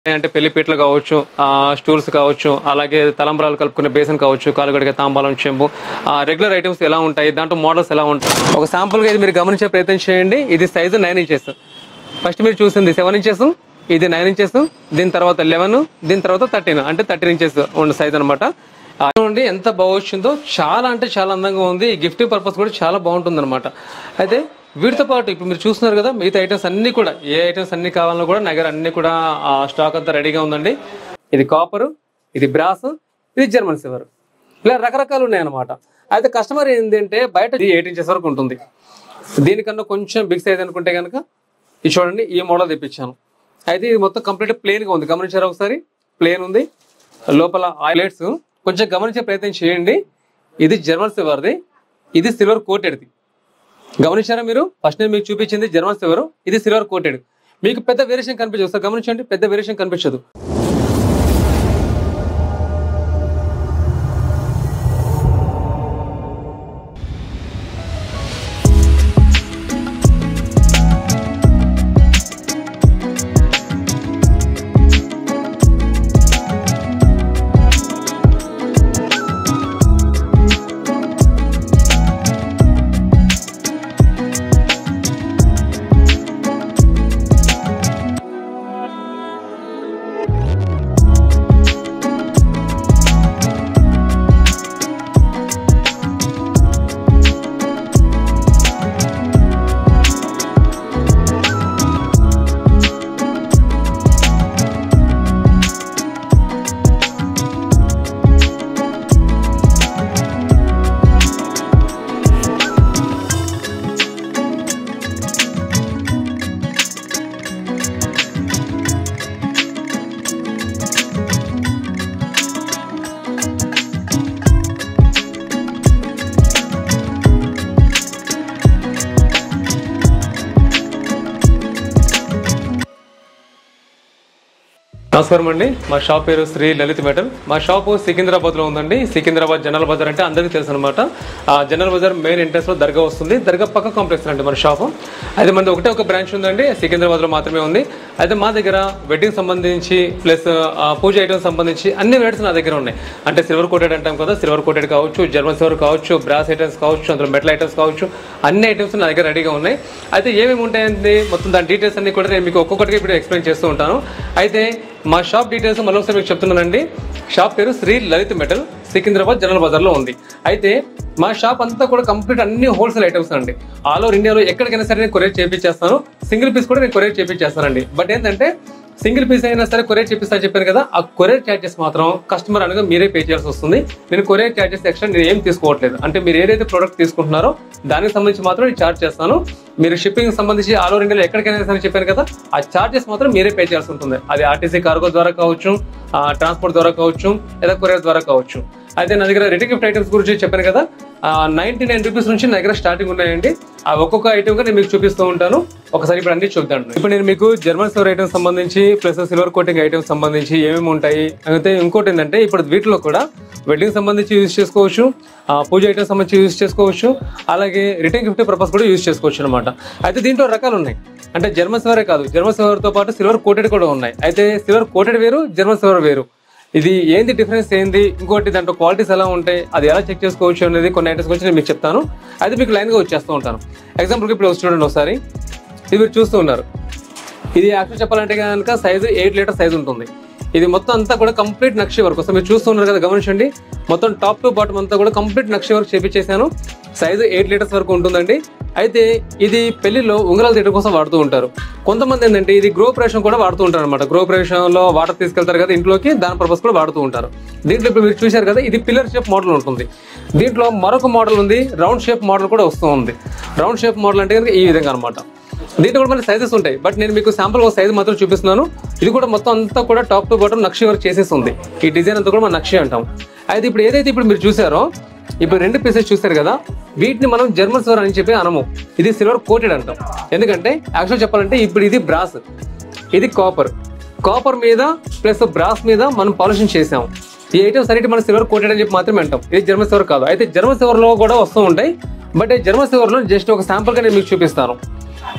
అంటే పెళ్లి పీటలు కావచ్చు ఆ, స్టూల్స్ కావచ్చు అలాగే తలంబరాలు కలుపుకునే బేసన్ కావచ్చు కాలు గడిగే తాంబాలం చెంబు ఆ, రెగ్యులర్ ఐటమ్స్ ఎలా ఉంటాయి దాంట్లో మోడల్స్ ఎలా ఉంటాయి ఒక శాంపుల్గా ఇది మీరు గమనించే ప్రయత్నం చేయండి ఇది సైజు నైన్ ఇంచెస్ ఫస్ట్ మీరు చూసింది సెవెన్ ఇంచెస్ ఇది నైన్ ఇంచెస్ దీని తర్వాత లెవెన్ దీని తర్వాత థర్టీన్ అంటే థర్టీన్ ఇంచెస్ ఉన్న సైజ్ అనమాట చూడండి ఎంత బాగా వచ్చిందో చాలా అంటే చాలా అందంగా ఉంది ఈ గిఫ్ట్ పర్పస్ కూడా చాలా బాగుంటుంది అనమాట అయితే వీటితో పాటు ఇప్పుడు మీరు చూస్తున్నారు కదా మిగతా ఐటమ్స్ అన్ని కూడా ఏ ఐటమ్స్ అన్ని కావాలన్నా కూడా నా దగ్గర అన్ని కూడా ఆ స్టాక్ అంతా రెడీగా ఉందండి ఇది కాపర్ ఇది బ్రాస్ ఇది జర్మన్ సిల్వర్ ఇలా రకరకాలు ఉన్నాయన్నమాట అయితే కస్టమర్ ఏంటంటే బయట ఎయిట్ ఇంచెస్ వరకు ఉంటుంది దీనికన్నా కొంచెం బిగ్ సైజ్ అనుకుంటే కనుక ఇది చూడండి ఈ మోడల్ తెప్పించాను అయితే ఇది మొత్తం కంప్లీట్ ప్లేన్ గా ఉంది గమనించారా ఒకసారి ప్లేన్ ఉంది లోపల ప్లేట్స్ కొంచెం గమనించే ప్రయత్నం చేయండి ఇది జర్మన్ సిల్వర్ది ఇది సిల్వర్ కోటెడ్ది గమనించారా మీరు ఫస్ట్ నేను మీకు చూపించింది జర్మన్ సిల్వర్ ఇది సిల్వర్ కోటెడ్ మీకు పెద్ద వేరియేషన్ కనిపించదు ఒకసారి గమనించండి పెద్ద వేరియేషన్ కనిపించదు నమస్కారం అండి మా షాప్ పేరు శ్రీ లలిత్ మెటల్ మా షాప్ సికింద్రాబాద్ లో ఉందండి సికింద్రాబాద్ జనరల్ బజార్ అంటే అందరికీ తెలుసు అనమాట ఆ జనరల్ బజార్ మెయిన్ ఎంట్రెన్స్ లో దర్గా వస్తుంది దర్గా పక్క కాంప్లెక్స్ అండి మన షాప్ అది మనది ఒకటే ఒక బ్రాంచ్ ఉందండి సికింద్రాబాద్ లో మాత్రమే ఉంది అయితే మా దగ్గర వెడ్డింగ్ సంబంధించి ప్లస్ పూజ ఐటమ్స్ సంబంధించి అన్ని వెరైటీస్ నా దగ్గర ఉన్నాయి అంటే సిల్వర్ కోటెడ్ అంటాం కదా సిల్వర్ కోటెడ్ కావచ్చు జర్మన్ సిల్వర్ కావచ్చు బ్రాస్ ఐటమ్స్ కావచ్చు అందులో మెటల్ ఐటమ్స్ కావచ్చు అన్ని ఐటమ్స్ నా దగ్గర రెడీగా ఉన్నాయి అయితే ఏమేమి ఉంటాయండి మొత్తం దాని డీటెయిల్స్ అన్ని కూడా నేను మీకు ఒక్కొక్కటిగా ఇప్పుడు ఎక్స్ప్లెయిన్ చేస్తూ ఉంటాను అయితే మా షాప్ డీటెయిల్స్ మరొకసారి మీకు చెప్తున్నానండి షాప్ పేరు శ్రీ లలిత్ మెటల్ సికింద్రాబాద్ జనరల్ బజార్ లో ఉంది అయితే మా షాప్ అంతా కూడా కంప్లీట్ అన్ని హోల్సేల్ ఐటమ్స్ అండి ఆల్ ఓవర్ ఇండియాలో ఎక్కడికైనా సరే నేను కొరియర్ చేపించేస్తాను సింగిల్ పీస్ కూడా నేను కొరియర్ చేపించేస్తానండి బట్ ఏంటంటే సింగిల్ పీస్ అయినా సరే కొరియర్ చేపిస్తా చెప్పాను కదా ఆ కొరియర్ ఛార్జెస్ మాత్రం కస్టమర్ అనగా మీరే పే చేయాల్సి వస్తుంది నేను కొరియర్ ఛార్జెస్ ఎక్స్ట్రా నేను ఏం తీసుకోవట్లేదు అంటే మీరు ఏదైతే ప్రోడక్ట్ తీసుకుంటున్నారో దానికి సంబంధించి మాత్రం నేను ఛార్జ్ చేస్తాను మీరు షిప్పింగ్ సంబంధించి ఆల్ ఓవర్ ఇండియాలో ఎక్కడికైనా సరే చెప్పాను కదా ఆ ఛార్జెస్ మాత్రం మీరే పే చేయాల్సి ఉంటుంది అది ఆర్టీసీ కార్గో ద్వారా కావచ్చు ట్రాన్స్పోర్ట్ ద్వారా కావచ్చు లేదా కొరియర్ ద్వారా కావచ్చు అయితే నా దగ్గర రిటర్న్ గిఫ్ట్ ఐటమ్స్ గురించి చెప్పాను కదా నైన్టీ నైన్ రూపీస్ నుంచి నా దగ్గర స్టార్టింగ్ ఉన్నాయండి ఆ ఒక్కొక్క ఐటమ్ గా నేను మీకు చూపిస్తూ ఉంటాను ఒకసారి ఇప్పుడు అన్ని చూద్దాం ఇప్పుడు నేను మీకు జర్మన్ సిల్వర్ ఐటమ్స్ సంబంధించి ప్లస్ సిల్వర్ కోటింగ్ ఐటమ్స్ సంబంధించి ఏమేమి ఉంటాయి అయితే ఇంకోటి ఏంటంటే ఇప్పుడు వీటిలో కూడా వెడ్డింగ్ సంబంధించి యూజ్ చేసుకోవచ్చు ఆ, పూజ ఐటమ్స్ సంబంధించి యూజ్ చేసుకోవచ్చు అలాగే రిటర్న్ గిఫ్ట్ పర్పస్ కూడా యూజ్ చేసుకోవచ్చు అనమాట అయితే దీంట్లో రకాలు ఉన్నాయి అంటే జర్మన్ సిల్వరే కాదు జర్మన్ సిల్వర్ తో పాటు సిల్వర్ కోటెడ్ కూడా ఉన్నాయి అయితే సిల్వర్ కోటెడ్ వేరు జర్మన్ సిల్వర్ వేరు ఇది ఏంది డిఫరెన్స్ ఏంది ఇంకోటి దాంట్లో క్వాలిటీస్ ఎలా ఉంటాయి అది ఎలా చెక్ చేసుకోవచ్చు అనేది కొన్ని ఐటమ్స్ గురించి నేను మీకు చెప్తాను అది మీకు లైన్గా వచ్చేస్తూ ఉంటాను ఎగ్జాంపుల్కి ఇప్పుడు చూడండి ఒకసారి ఇది మీరు చూస్తూ ఉన్నారు ఇది యాక్చువల్ చెప్పాలంటే కనుక సైజు ఎయిట్ లీటర్ సైజు ఉంటుంది ఇది మొత్తం అంతా కూడా కంప్లీట్ నక్షి వర్క్ వస్తుంది మీరు చూస్తున్నారు కదా గమనించండి మొత్తం టాప్ టు బాటమ్ అంతా కూడా కంప్లీట్ నక్షి వర్క్ చేపించేసాను సైజు ఎయిట్ లీటర్స్ వరకు ఉంటుందండి అయితే ఇది పెళ్లిలో ఉంగరాలు తీయడం కోసం వాడుతూ ఉంటారు కొంతమంది ఏంటంటే ఇది గ్రో ఆపరేషన్ కూడా వాడుతూ ఉంటారు అనమాట గ్రో ఆపరేషన్ లో వాటర్ తీసుకెళ్తారు కదా ఇంట్లోకి దాని పర్పస్ కూడా వాడుతూ ఉంటారు దీంట్లో ఇప్పుడు మీరు చూశారు కదా ఇది పిల్లర్ షేప్ మోడల్ ఉంటుంది దీంట్లో మరొక మోడల్ ఉంది రౌండ్ షేప్ మోడల్ కూడా వస్తూ ఉంది రౌండ్ షేప్ మోడల్ అంటే కనుక ఈ విధంగా అనమాట దీంట్లో కూడా మళ్ళీ సైజెస్ ఉంటాయి బట్ నేను మీకు శాంపుల్ ఒక సైజ్ మాత్రం చూపిస్తున్నాను ఇది కూడా మొత్తం అంతా కూడా టాప్ టు బాటమ్ నక్షి వర్క్ చేసేసి ఉంది ఈ డిజైన్ అంతా కూడా మనం నక్షి అంటాం అయితే ఇప్పుడు ఏదైతే ఇప్పుడు మీరు చూసారో ఇప్పుడు రెండు పీసెస్ చూసారు కదా వీటిని మనం జర్మన్ సిల్వర్ అని చెప్పి అనము ఇది సిల్వర్ కోటెడ్ అంటాం ఎందుకంటే యాక్చువల్ చెప్పాలంటే ఇప్పుడు ఇది బ్రాస్ ఇది కాపర్ కాపర్ మీద ప్లస్ బ్రాస్ మీద మనం పాలిషన్ చేసాం ఈ ఐటమ్స్ అన్నిటి మనం సిల్వర్ కోటెడ్ అని చెప్పి మాత్రమే అంటాం ఇది జర్మన్ సిల్వర్ కాదు అయితే జర్మన్ సిల్వర్ లో కూడా వస్తూ ఉంటాయి బట్ ఈ జర్మన్ సిల్వర్ లో జస్ట్ ఒక శాంపుల్ గా నేను మీకు చూపిస్తాను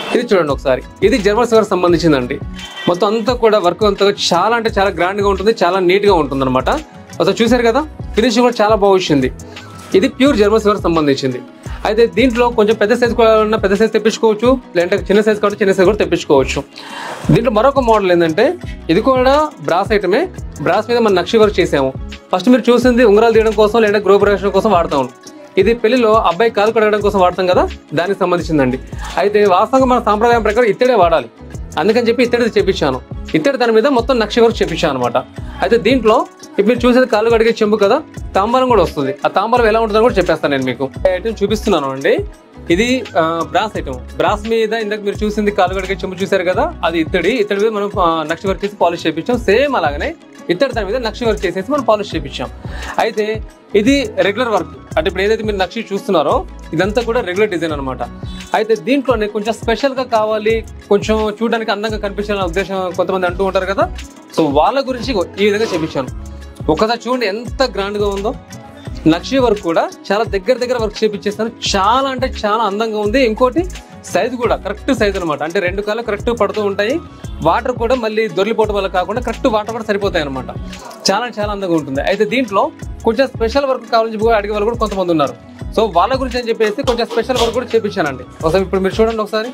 ఇది చూడండి ఒకసారి ఇది జర్మన్ సివర్ సంబంధించిందండి మొత్తం అంతా కూడా వర్క్ అంతా చాలా అంటే చాలా గ్రాండ్ గా ఉంటుంది చాలా నీట్ గా ఉంటుంది అనమాట అసలు చూసారు కదా ఫినిషింగ్ కూడా చాలా బాగా వచ్చింది ఇది ప్యూర్ జర్మన్ సివర్ సంబంధించింది అయితే దీంట్లో కొంచెం పెద్ద సైజ్ కూడా ఉన్న పెద్ద సైజ్ తెప్పించుకోవచ్చు లేదంటే చిన్న సైజ్ కాబట్టి చిన్న సైజ్ కూడా తెప్పించుకోవచ్చు దీంట్లో మరొక మోడల్ ఏంటంటే ఇది కూడా బ్రాస్ ఐటమే బ్రాస్ మీద మనం నక్షి వర్క్ చేసాము ఫస్ట్ మీరు చూసింది ఉంగరాలు తీయడం కోసం లేదంటే గృహ ప్రవేశం కోసం వాడతాం ఇది పెళ్లిలో అబ్బాయి కాలు కడగడం కోసం వాడతాం కదా దానికి సంబంధించిందండి అయితే వాస్తవంగా మన సాంప్రదాయం ప్రకారం ఇత్తడే వాడాలి అందుకని చెప్పి ఇత్తడి చేపించాను ఇత్తడి దాని మీద మొత్తం నక్షి వరకు చేపించాను అనమాట అయితే దీంట్లో ఇప్పుడు మీరు చూసేది కాళ్ళు కడిగే చెంబు కదా తాంబాలం కూడా వస్తుంది ఆ తాంబాలం ఎలా ఉంటుందో కూడా చెప్పేస్తాను నేను మీకు ఐటమ్ చూపిస్తున్నాను అండి ఇది ఆ, బ్రాస్ ఐటమ్ బ్రాస్ మీద ఇందాక మీరు చూసింది కాలు కడిగే చెంబు చూసారు కదా అది ఇత్తడి ఇత్తడి మీద మనం ఆ, నక్షి వర్క్ చేసి పాలిష్ చేపించాం సేమ్ అలాగనే ఇత్తడి దాని మీద నక్షి వర్క్ చేసేసి మనం పాలిష్ చేపించాం అయితే ఇది రెగ్యులర్ వర్క్ అంటే ఇప్పుడు ఏదైతే మీరు నక్షి చూస్తున్నారో ఇదంతా కూడా రెగ్యులర్ డిజైన్ అనమాట అయితే దీంట్లోనే కొంచెం స్పెషల్ గా కావాలి కొంచెం చూడడానికి అందంగా కనిపించాలనే ఉద్దేశం కొంతమంది అంటూ ఉంటారు కదా సో వాళ్ళ గురించి ఈ విధంగా చేపించాను ఒకసారి చూడండి ఎంత గ్రాండ్ గా ఉందో నక్షి వర్క్ కూడా చాలా దగ్గర దగ్గర వర్క్ చేపించేస్తాను చాలా అంటే చాలా అందంగా ఉంది ఇంకోటి సైజు కూడా కరెక్ట్ సైజ్ అనమాట అంటే రెండు కాళ్ళు కరెక్ట్ పడుతూ ఉంటాయి వాటర్ కూడా మళ్ళీ దొరికిపోవడం వల్ల కాకుండా కరెక్ట్ వాటర్ కూడా సరిపోతాయి అనమాట చాలా చాలా అందంగా ఉంటుంది అయితే దీంట్లో కొంచెం స్పెషల్ వర్క్ కావాలని చెప్పి కూడా అడిగే వాళ్ళు కూడా కొంతమంది ఉన్నారు సో వాళ్ళ గురించి అని చెప్పేసి కొంచెం స్పెషల్ వర్క్ కూడా చేపించానండి ఒకసారి ఇప్పుడు మీరు చూడండి ఒకసారి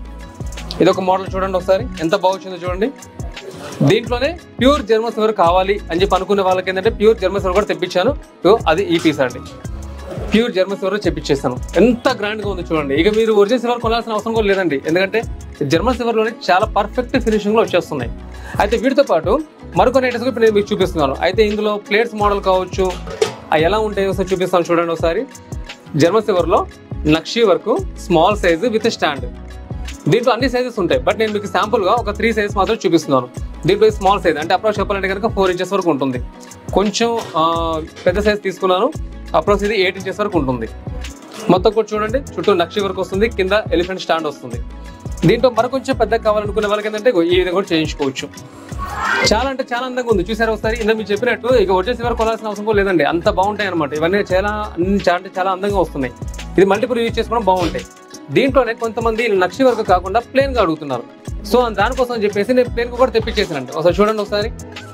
ఇది ఒక మోడల్ చూడండి ఒకసారి ఎంత బాగుందో చూడండి దీంట్లోనే ప్యూర్ జర్మన్ సిల్వర్ కావాలి అని చెప్పి అనుకునే వాళ్ళకి ఏంటంటే ప్యూర్ జర్మన్ సిల్వర్ కూడా తెప్పించాను ఇగో అది ఈ పీస్ అండి ప్యూర్ జర్మన్ సిల్వర్ చెప్పించేస్తాను ఎంత గ్రాండ్ గా ఉంది చూడండి ఇక మీరు ఒరిజినల్ సిల్వర్ కొనాల్సిన అవసరం కూడా లేదండి ఎందుకంటే జర్మన్ సిల్వర్ లోనే చాలా పర్ఫెక్ట్ ఫినిషింగ్ లో వచ్చేస్తున్నాయి అయితే వీటితో పాటు మరికొన్ని ఐటమ్స్ ఇప్పుడు నేను మీకు చూపిస్తున్నాను అయితే ఇందులో ప్లేట్స్ మోడల్ కావచ్చు అవి ఎలా ఉంటాయో ఒకసారి చూపిస్తాను చూడండి ఒకసారి జర్మన్ సిల్వర్ లో నక్షి వరకు స్మాల్ సైజు విత్ స్టాండ్ దీంట్లో అన్ని సైజెస్ ఉంటాయి బట్ నేను మీకు శాంపుల్ గా ఒక త్రీ సైజెస్ మాత్రం చూపిస్తున్నాను దీంట్లో స్మాల్ సైజ్ అంటే అప్రోచ్ చెప్పాలంటే కనుక ఫోర్ ఇంచెస్ వరకు ఉంటుంది కొంచెం ఆ, పెద్ద సైజ్ తీసుకున్నాను అప్రోచ్ ఇది ఎయిట్ ఇంచెస్ వరకు ఉంటుంది మొత్తం కూడా చూడండి చుట్టూ నక్షి వరకు వస్తుంది కింద ఎలిఫెంట్ స్టాండ్ వస్తుంది దీంట్లో మరికొంచెం పెద్దగా కావాలనుకునే వాళ్ళకి ఏంటంటే ఇగో ఈ విధంగా కూడా చేయించుకోవచ్చు చాలా అంటే చాలా అందంగా ఉంది చూసారు ఒకసారి ఇందా మీరు చెప్పినట్టు ఇక వచ్చేసి వరకు కొనాల్సిన అవసరం కూడా లేదండి అంత బాగుంటాయి అనమాట ఇవన్నీ చాలా అన్ని చాలా అంటే చాలా అందంగా వస్తున్నాయి ఇది మల్టిపుల్ యూజ్ చేసుకోవడం బాగుంటాయి దీంట్లోనే కొంతమంది నక్షి వరకు కాకుండా ప్లేన్ గా అడుగుతున్నారు సో దానికోసం అని చెప్పేసి నేను ప్లేన్ కూడా తెప్పించేసానండి ఒకసారి చూడండి ఒకసారి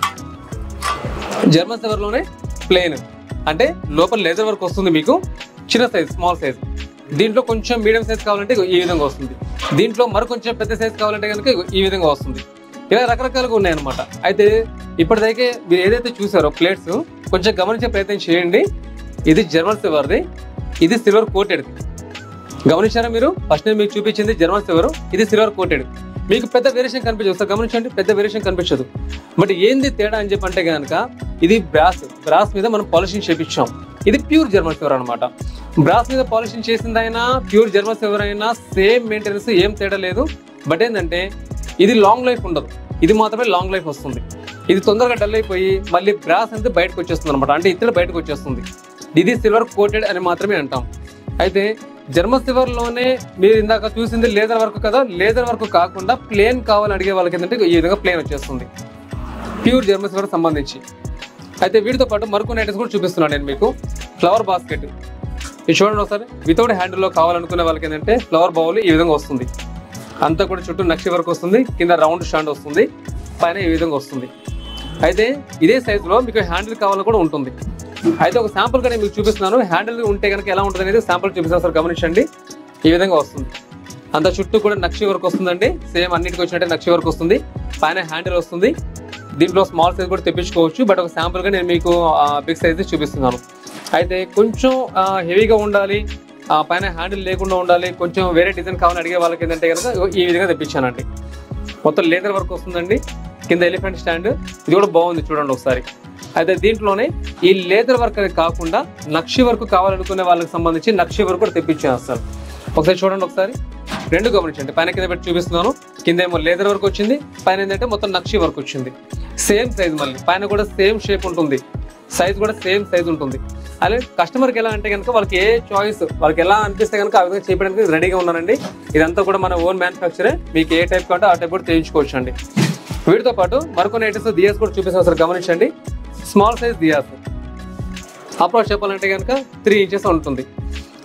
జర్మన్ సిల్వర్ లోనే ప్లేన్ అంటే లోపల లేజర్ వర్క్ వస్తుంది మీకు చిన్న సైజ్ స్మాల్ సైజ్ దీంట్లో కొంచెం మీడియం సైజ్ కావాలంటే ఇగో ఈ విధంగా వస్తుంది దీంట్లో మరి కొంచెం పెద్ద సైజ్ కావాలంటే కనుక ఇగో ఈ విధంగా వస్తుంది ఇలా రకరకాలుగా ఉన్నాయన్నమాట అయితే ఇప్పటిదైతే మీరు ఏదైతే చూసారో ప్లేట్స్ కొంచెం గమనించే ప్రయత్నం చేయండి ఇది జర్మన్ సిల్వర్ది ఇది సిల్వర్ కోటెడ్ గమనించారా మీరు ఫస్ట్ నేను మీకు చూపించింది జర్మన్ సిల్వర్ ఇది సిల్వర్ కోటెడ్ మీకు పెద్ద వేరియేషన్ కనిపించదు ఒకసారి గమనించండి పెద్ద వేరియేషన్ కనిపించదు బట్ ఏంది తేడా అని చెప్పి అంటే కనుక ఇది బ్రాస్ బ్రాస్ మీద మనం పాలిషింగ్ చేపించాం ఇది ప్యూర్ జర్మన్ సిల్వర్ అనమాట బ్రాస్ మీద పాలిషింగ్ చేసిందైనా ప్యూర్ జర్మన్ సిల్వర్ అయినా సేమ్ మెయింటెనెన్స్ ఏం తేడా లేదు బట్ ఏంటంటే ఇది లాంగ్ లైఫ్ ఉండదు ఇది మాత్రమే లాంగ్ లైఫ్ వస్తుంది ఇది తొందరగా డల్ అయిపోయి మళ్ళీ బ్రాస్ అనేది బయటకు వచ్చేస్తుంది అనమాట అంటే ఇతర బయటకు వచ్చేస్తుంది ఇది సిల్వర్ కోటెడ్ అని మాత్రమే అంటాం అయితే జర్మన్ సిల్వర్ లోనే మీరు ఇందాక చూసింది లేదర్ వర్క్ కదా లేదర్ వర్క్ కాకుండా ప్లేన్ కావాలని అడిగే వాళ్ళకి ఏంటంటే ఈ విధంగా ప్లేన్ వచ్చేస్తుంది ప్యూర్ జర్మన్ సిల్వర్ సంబంధించి అయితే వీటితో పాటు మరికొన్ని ఐటమ్స్ కూడా చూపిస్తున్నాను నేను మీకు ఫ్లవర్ బాస్కెట్ ఇది చూడండి ఒకసారి వితౌట్ హ్యాండిల్లో కావాలనుకునే వాళ్ళకి ఏంటంటే ఫ్లవర్ బౌల్ ఈ విధంగా వస్తుంది అంతా కూడా చుట్టూ నక్షి వరకు వస్తుంది కింద రౌండ్ స్టాండ్ వస్తుంది పైన ఈ విధంగా వస్తుంది అయితే ఇదే సైజులో మీకు హ్యాండిల్ కావాలని కూడా ఉంటుంది అయితే ఒక శాంపుల్ గా నేను మీకు చూపిస్తున్నాను హ్యాండిల్ ఉంటే కనుక ఎలా ఉంటుంది అనేది శాంపుల్ చూపిస్తాను సార్ గమనించండి ఈ విధంగా వస్తుంది అంత చుట్టూ కూడా నక్షి వరకు వస్తుందండి సేమ్ అన్నిటికి వచ్చినట్టే నక్షి వరకు వస్తుంది పైన హ్యాండిల్ వస్తుంది దీంట్లో స్మాల్ సైజ్ కూడా తెప్పించుకోవచ్చు బట్ ఒక శాంపుల్ గా నేను మీకు బిగ్ సైజ్ చూపిస్తున్నాను అయితే కొంచెం హెవీగా ఉండాలి ఆ పైన హ్యాండిల్ లేకుండా ఉండాలి కొంచెం వేరే డిజైన్ కావాలని అడిగే వాళ్ళకి ఏంటంటే కనుక ఇగో ఈ విధంగా తెప్పించానండి మొత్తం లేదర్ వర్క్ వస్తుందండి కింద ఎలిఫెంట్ స్టాండ్ ఇది కూడా బాగుంది చూడండి ఒకసారి అయితే దీంట్లోనే ఈ లేదర్ వర్క్ అనేది కాకుండా నక్షి వర్క్ కావాలనుకునే వాళ్ళకి సంబంధించి నక్షి వర్క్ కూడా తెప్పించేస్తారు ఒకసారి చూడండి ఒకసారి రెండు గమనించండి పైన కింద పెట్టి చూపిస్తున్నాను కింద ఏమో లేదర్ వర్క్ వచ్చింది పైన ఏంటంటే మొత్తం నక్షి వర్క్ వచ్చింది సేమ్ సైజ్ మళ్ళీ పైన కూడా సేమ్ షేప్ ఉంటుంది సైజ్ కూడా సేమ్ సైజ్ ఉంటుంది అలాగే కస్టమర్కి ఎలా అంటే కనుక వాళ్ళకి ఏ చాయిస్ వాళ్ళకి ఎలా అనిపిస్తే కనుక ఆ విధంగా చేయడానికి రెడీగా ఉన్నానండి ఇదంతా కూడా మన ఓన్ మ్యానుఫ్యాక్చరే మీకు ఏ టైప్ కావాలంటే ఆ టైప్ కూడా చేయించుకోవచ్చు అండి వీటితో పాటు మరికొన్ని ఐటమ్స్ దియాస్ కూడా చూపిస్తాను సార్ గమనించండి స్మాల్ సైజ్ దియాస్ అప్రోచ్ చెప్పాలంటే కనుక త్రీ ఇంచెస్ ఉంటుంది జర్మన్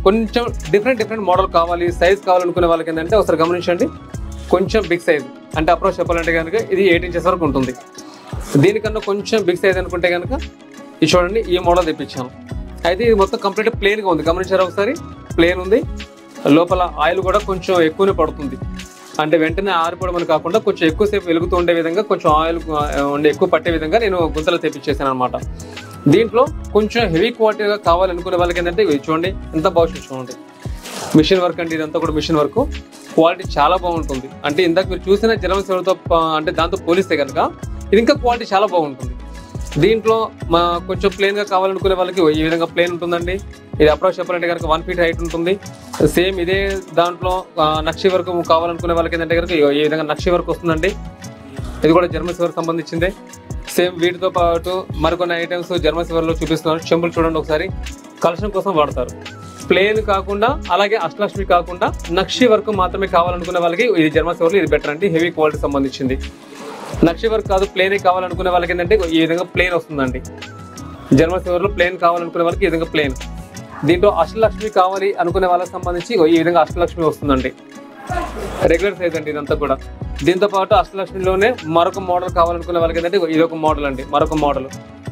కొంచెం డిఫరెంట్ డిఫరెంట్ మోడల్ కావాలి సైజ్ కావాలనుకునే వాళ్ళకి ఏంటంటే ఒకసారి గమనించండి కొంచెం బిగ్ సైజ్ అంటే అప్రోచ్ చెప్పాలంటే కనుక ఇది ఎయిట్ ఇంచెస్ వరకు ఉంటుంది దీనికన్నా కొంచెం బిగ్ సైజ్ అనుకుంటే కనుక ఇది చూడండి ఈ మోడల్ తెప్పించాను అయితే ఇది మొత్తం కంప్లీట్ ప్లేన్గా ఉంది గమనించారా ఒకసారి ప్లేన్ ఉంది లోపల ఆయిల్ కూడా కొంచెం ఎక్కువనే పడుతుంది అంటే వెంటనే ఆరిపోవడం అని కాకుండా కొంచెం ఎక్కువసేపు వెలుగుతూ ఉండే విధంగా కొంచెం ఆయిల్ ఉండే ఎక్కువ పట్టే విధంగా నేను గుంతలు తెప్పించేసాను అనమాట దీంట్లో కొంచెం హెవీ క్వాలిటీగా కావాలనుకునే వాళ్ళకి ఏంటంటే ఇవి చూడండి ఎంత బాగా చూడండి మిషన్ వర్క్ అండి ఇదంతా కూడా మిషన్ వర్క్ క్వాలిటీ చాలా బాగుంటుంది అంటే ఇందాక మీరు చూసిన జలం సేవతో అంటే దాంతో పోలిస్తే కనుక ఇది ఇంకా క్వాలిటీ చాలా బాగుంటుంది దీంట్లో మా కొంచెం ప్లేన్ గా కావాలనుకునే వాళ్ళకి ఈ విధంగా ప్లేన్ ఉంటుందండి ఇది అప్రోచ్ చెప్పాలంటే కనుక వన్ ఫీట్ హైట్ ఉంటుంది సేమ్ ఇదే దాంట్లో ఆ, నక్షి వర్క్ కావాలనుకునే వాళ్ళకి ఏంటంటే కనుక ఇగో ఈ విధంగా నక్షి వర్క్ వస్తుందండి ఇది కూడా జర్మన్ సివర్ సంబంధించిందే సేమ్ వీటితో పాటు మరికొన్ని ఐటమ్స్ జర్మన్ సివర్ లో చూపిస్తున్నారు చెంబులు చూడండి ఒకసారి కలెక్షన్ కోసం వాడతారు ప్లేన్ కాకుండా అలాగే అష్టలక్ష్మి కాకుండా నక్షి వర్క్ మాత్రమే కావాలనుకునే వాళ్ళకి ఇది జర్మన్ సివర్లో ఇది బెటర్ అండి హెవీ క్వాలిటీ సంబంధించింది నక్షి వర్క్ కాదు ప్లేనే కావాలనుకునే వాళ్ళకి ఏంటంటే ఈ విధంగా ప్లేన్ వస్తుందండి జర్మన్ సివర్లో ప్లేన్ కావాలనుకునే వాళ్ళకి ఈ విధంగా ప్లేన్ దీంట్లో అష్టలక్ష్మి కావాలి అనుకునే వాళ్ళకి సంబంధించి ఈ విధంగా అష్టలక్ష్మి వస్తుందండి రెగ్యులర్ సైజ్ అండి ఇదంతా కూడా దీంతో పాటు అష్టలక్ష్మిలోనే మరొక మోడల్ కావాలనుకునే వాళ్ళకి ఏంటంటే ఇది ఒక మోడల్ అండి మరొక మోడల్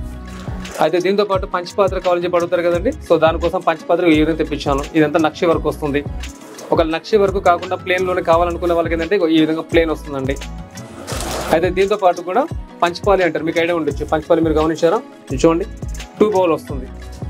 అయితే దీంతో పాటు పంచపాత్ర కావాలని చెప్పి అడుగుతారు కదండి సో దానికోసం పంచపాత్ర ఈ విధంగా తెప్పించాను ఇదంతా నక్షి వరకు వస్తుంది ఒక నక్షి వరకు కాకుండా ప్లేన్ లోనే కావాలనుకునే వాళ్ళకి ఏంటంటే ఈ విధంగా ప్లేన్ వస్తుందండి అయితే దీంతో పాటు కూడా పంచపాలి అంటారు మీకు ఐడియా ఉండొచ్చు పంచపాలి మీరు గమనించారా ఇది చూడండి టూ బౌల్ వస్తుంది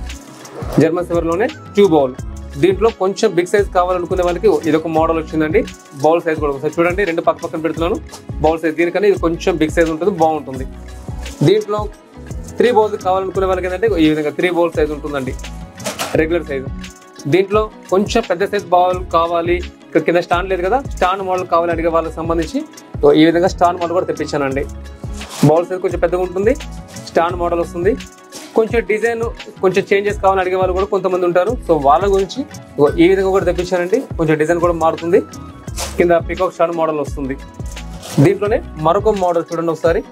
జర్మన్ సివర్లోనే టూ బౌల్ దీంట్లో కొంచెం బిగ్ సైజ్ కావాలనుకునే వాళ్ళకి ఇది ఒక మోడల్ వచ్చిందండి బౌల్ సైజ్ కూడా ఒకసారి చూడండి రెండు పక్క పక్కన పెడుతున్నాను బౌల్ సైజ్ దీనికన్నా ఇది కొంచెం బిగ్ సైజ్ ఉంటుంది బాగుంటుంది దీంట్లో త్రీ బౌల్స్ కావాలనుకునే వాళ్ళకి ఏంటంటే ఈ విధంగా త్రీ బౌల్ సైజ్ ఉంటుందండి రెగ్యులర్ సైజ్ దీంట్లో కొంచెం పెద్ద సైజ్ బౌల్ కావాలి ఇక్కడ కింద స్టాండ్ లేదు కదా స్టాండ్ మోడల్ కావాలి అడిగే వాళ్ళకి సంబంధించి ఈ విధంగా స్టాండ్ మోడల్ కూడా తెప్పించానండి బౌల్ సైజ్ కొంచెం పెద్దగా ఉంటుంది స్టాండ్ మోడల్ వస్తుంది కొంచెం డిజైన్ కొంచెం చేంజెస్ కావాలని అడిగే వాళ్ళు కూడా కొంతమంది ఉంటారు సో వాళ్ళ గురించి ఇగో ఈ విధంగా కూడా తెప్పించానండి కొంచెం డిజైన్ కూడా మారుతుంది కింద పికాక్ స్టాండ్ మోడల్ వస్తుంది దీంట్లోనే మరొక మోడల్ చూడండి ఒకసారి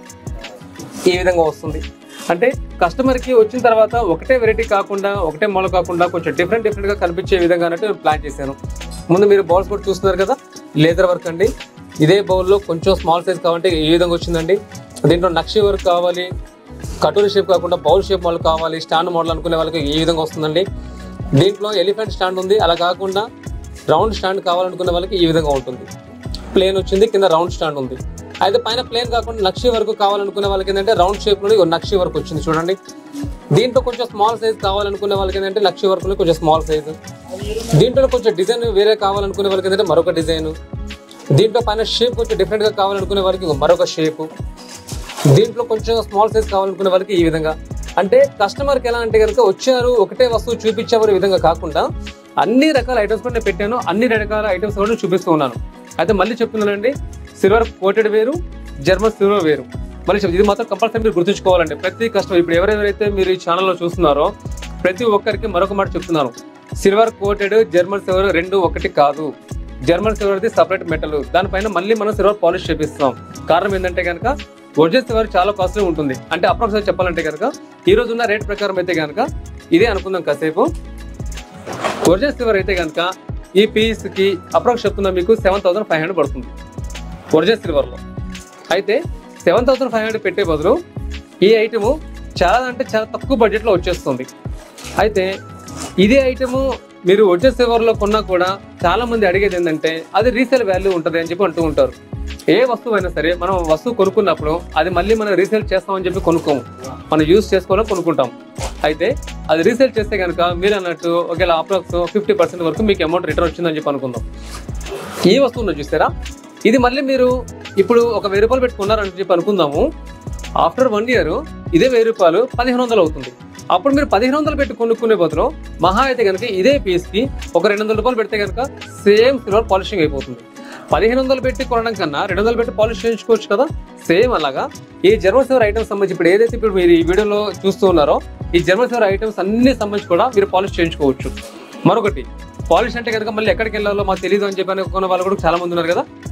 ఈ విధంగా వస్తుంది అంటే కస్టమర్కి వచ్చిన తర్వాత ఒకటే వెరైటీ కాకుండా ఒకటే మోడల్ కాకుండా కొంచెం డిఫరెంట్ డిఫరెంట్గా కనిపించే విధంగా అన్నట్టు నేను ప్లాన్ చేశాను ముందు మీరు బౌల్స్ కూడా చూస్తున్నారు కదా లేదర్ వర్క్ అండి ఇదే బౌల్లో కొంచెం స్మాల్ సైజ్ కావాలంటే ఈ విధంగా వచ్చిందండి దీంట్లో నక్షి వర్క్ కావాలి కటోరీ షేప్ కాకుండా బౌల్ షేప్ మోడల్ కావాలి స్టాండ్ మోడల్ అనుకునే వాళ్ళకి ఈ విధంగా వస్తుందండి దీంట్లో ఎలిఫెంట్ స్టాండ్ ఉంది అలా కాకుండా రౌండ్ స్టాండ్ కావాలనుకునే వాళ్ళకి ఈ విధంగా ఉంటుంది ప్లేన్ వచ్చింది కింద రౌండ్ స్టాండ్ ఉంది అయితే పైన ప్లేన్ కాకుండా నక్షి వరకు కావాలనుకునే వాళ్ళకి ఏంటంటే రౌండ్ షేప్ లో నక్షి వరకు వచ్చింది చూడండి దీంట్లో కొంచెం స్మాల్ సైజ్ కావాలనుకునే వాళ్ళకి ఏంటంటే నక్షి వర్క్ కొంచెం స్మాల్ సైజ్ దీంట్లో కొంచెం డిజైన్ వేరే కావాలనుకునే వాళ్ళకి ఏంటంటే మరొక డిజైన్ దీంట్లో పైన షేప్ కొంచెం డిఫరెంట్ గా కావాలనుకునే వాళ్ళకి మరొక షేప్ దీంట్లో కొంచెం స్మాల్ సైజ్ కావాలనుకునే వాళ్ళకి ఈ విధంగా అంటే కస్టమర్కి ఎలా అంటే కనుక వచ్చారు ఒకటే వస్తువు చూపించామనే విధంగా కాకుండా అన్ని రకాల ఐటమ్స్ కూడా నేను పెట్టాను అన్ని రకాల ఐటమ్స్ కూడా నేను చూపిస్తూ ఉన్నాను అయితే మళ్ళీ చెప్తున్నానండి సిల్వర్ కోటెడ్ వేరు జర్మన్ సిల్వర్ వేరు మళ్ళీ చెప్ ఇది మాత్రం కంపల్సరీ మీరు గుర్తుంచుకోవాలండి ప్రతి కస్టమర్ ఇప్పుడు ఎవరెవరైతే మీరు ఈ ఛానల్లో చూస్తున్నారో ప్రతి ఒక్కరికి మరొక మాట చెప్తున్నాను సిల్వర్ కోటెడ్ జర్మన్ సిల్వర్ రెండు ఒకటి కాదు జర్మన్ సిల్వర్ది సపరేట్ మెటల్ దానిపైన మళ్ళీ మనం సిల్వర్ పాలిష్ చేపిస్తాం కారణం ఏంటంటే కనుక ఒరిజినల్ సిల్వర్ చాలా కాస్ట్లీ ఉంటుంది అంటే అప్రాక్సిమేట్ చెప్పాలంటే కనుక ఈ రోజు ఉన్న రేట్ ప్రకారం అయితే కనుక ఇదే అనుకుందాం కాసేపు ఒరిజినల్ సిల్వర్ అయితే కనుక ఈ పీస్ కి అప్రాక్స్ చెప్తున్నా మీకు సెవెన్ థౌసండ్ ఫైవ్ హండ్రెడ్ పడుతుంది ఒరిజినల్ సిల్వర్ లో అయితే సెవెన్ థౌసండ్ ఫైవ్ హండ్రెడ్ పెట్టే బదులు ఈ ఐటమ్ చాలా అంటే చాలా తక్కువ బడ్జెట్ లో వచ్చేస్తుంది అయితే ఇదే ఐటమ్ మీరు ఒరిజినల్ సిల్వర్ లో కొన్నా కూడా చాలా మంది అడిగేది ఏంటంటే అది రీసేల్ వాల్యూ ఉంటుంది అని చెప్పి అంటూ ఉంటారు ఏ వస్తువు అయినా సరే మనం వస్తువు కొనుక్కున్నప్పుడు అది మళ్ళీ మనం రీసేల్ చేస్తామని చెప్పి కొనుక్కోము మనం యూజ్ చేసుకోవాలని కొనుక్కుంటాం అయితే అది రీసేల్ చేస్తే కనుక మీరు అన్నట్టు ఒకవేళ అప్రాక్స్ ఫిఫ్టీ పర్సెంట్ వరకు మీకు అమౌంట్ రిటర్న్ వచ్చిందని చెప్పి అనుకుందాం ఈ వస్తువును చూస్తారా ఇది మళ్ళీ మీరు ఇప్పుడు ఒక వెయ్యి రూపాయలు పెట్టుకున్నారని చెప్పి అనుకుందాము ఆఫ్టర్ వన్ ఇయర్ ఇదే వెయ్యి రూపాయలు పదిహేను వందలు అవుతుంది అప్పుడు మీరు పదిహేను వందలు పెట్టి కొనుక్కునే బదులు మహా అయితే కనుక ఇదే పీస్ కి ఒక రెండు వందల రూపాయలు పెడితే కనుక సేమ్ సిల్వర్ పాలిషింగ్ అయిపోతుంది పదిహేను వందలు పెట్టి కొనడం కన్నా రెండు వందలు పెట్టి పాలిష్ చేయించుకోవచ్చు కదా సేమ్ అలాగా ఈ జర్మన్ సిల్వర్ ఐటమ్స్ సంబంధించి ఇప్పుడు ఏదైతే ఇప్పుడు మీరు ఈ వీడియోలో చూస్తూ ఉన్నారో ఈ జర్మన్ సిల్వర్ ఐటమ్స్ అన్ని సంబంధించి కూడా మీరు పాలిష్ చేయించుకోవచ్చు మరొకటి పాలిష్ అంటే కనుక మళ్ళీ ఎక్కడికి వెళ్ళాలో మాకు తెలియదు అని చెప్పి అనుకున్న వాళ్ళు కూడా చాలా మంది ఉన్నారు కదా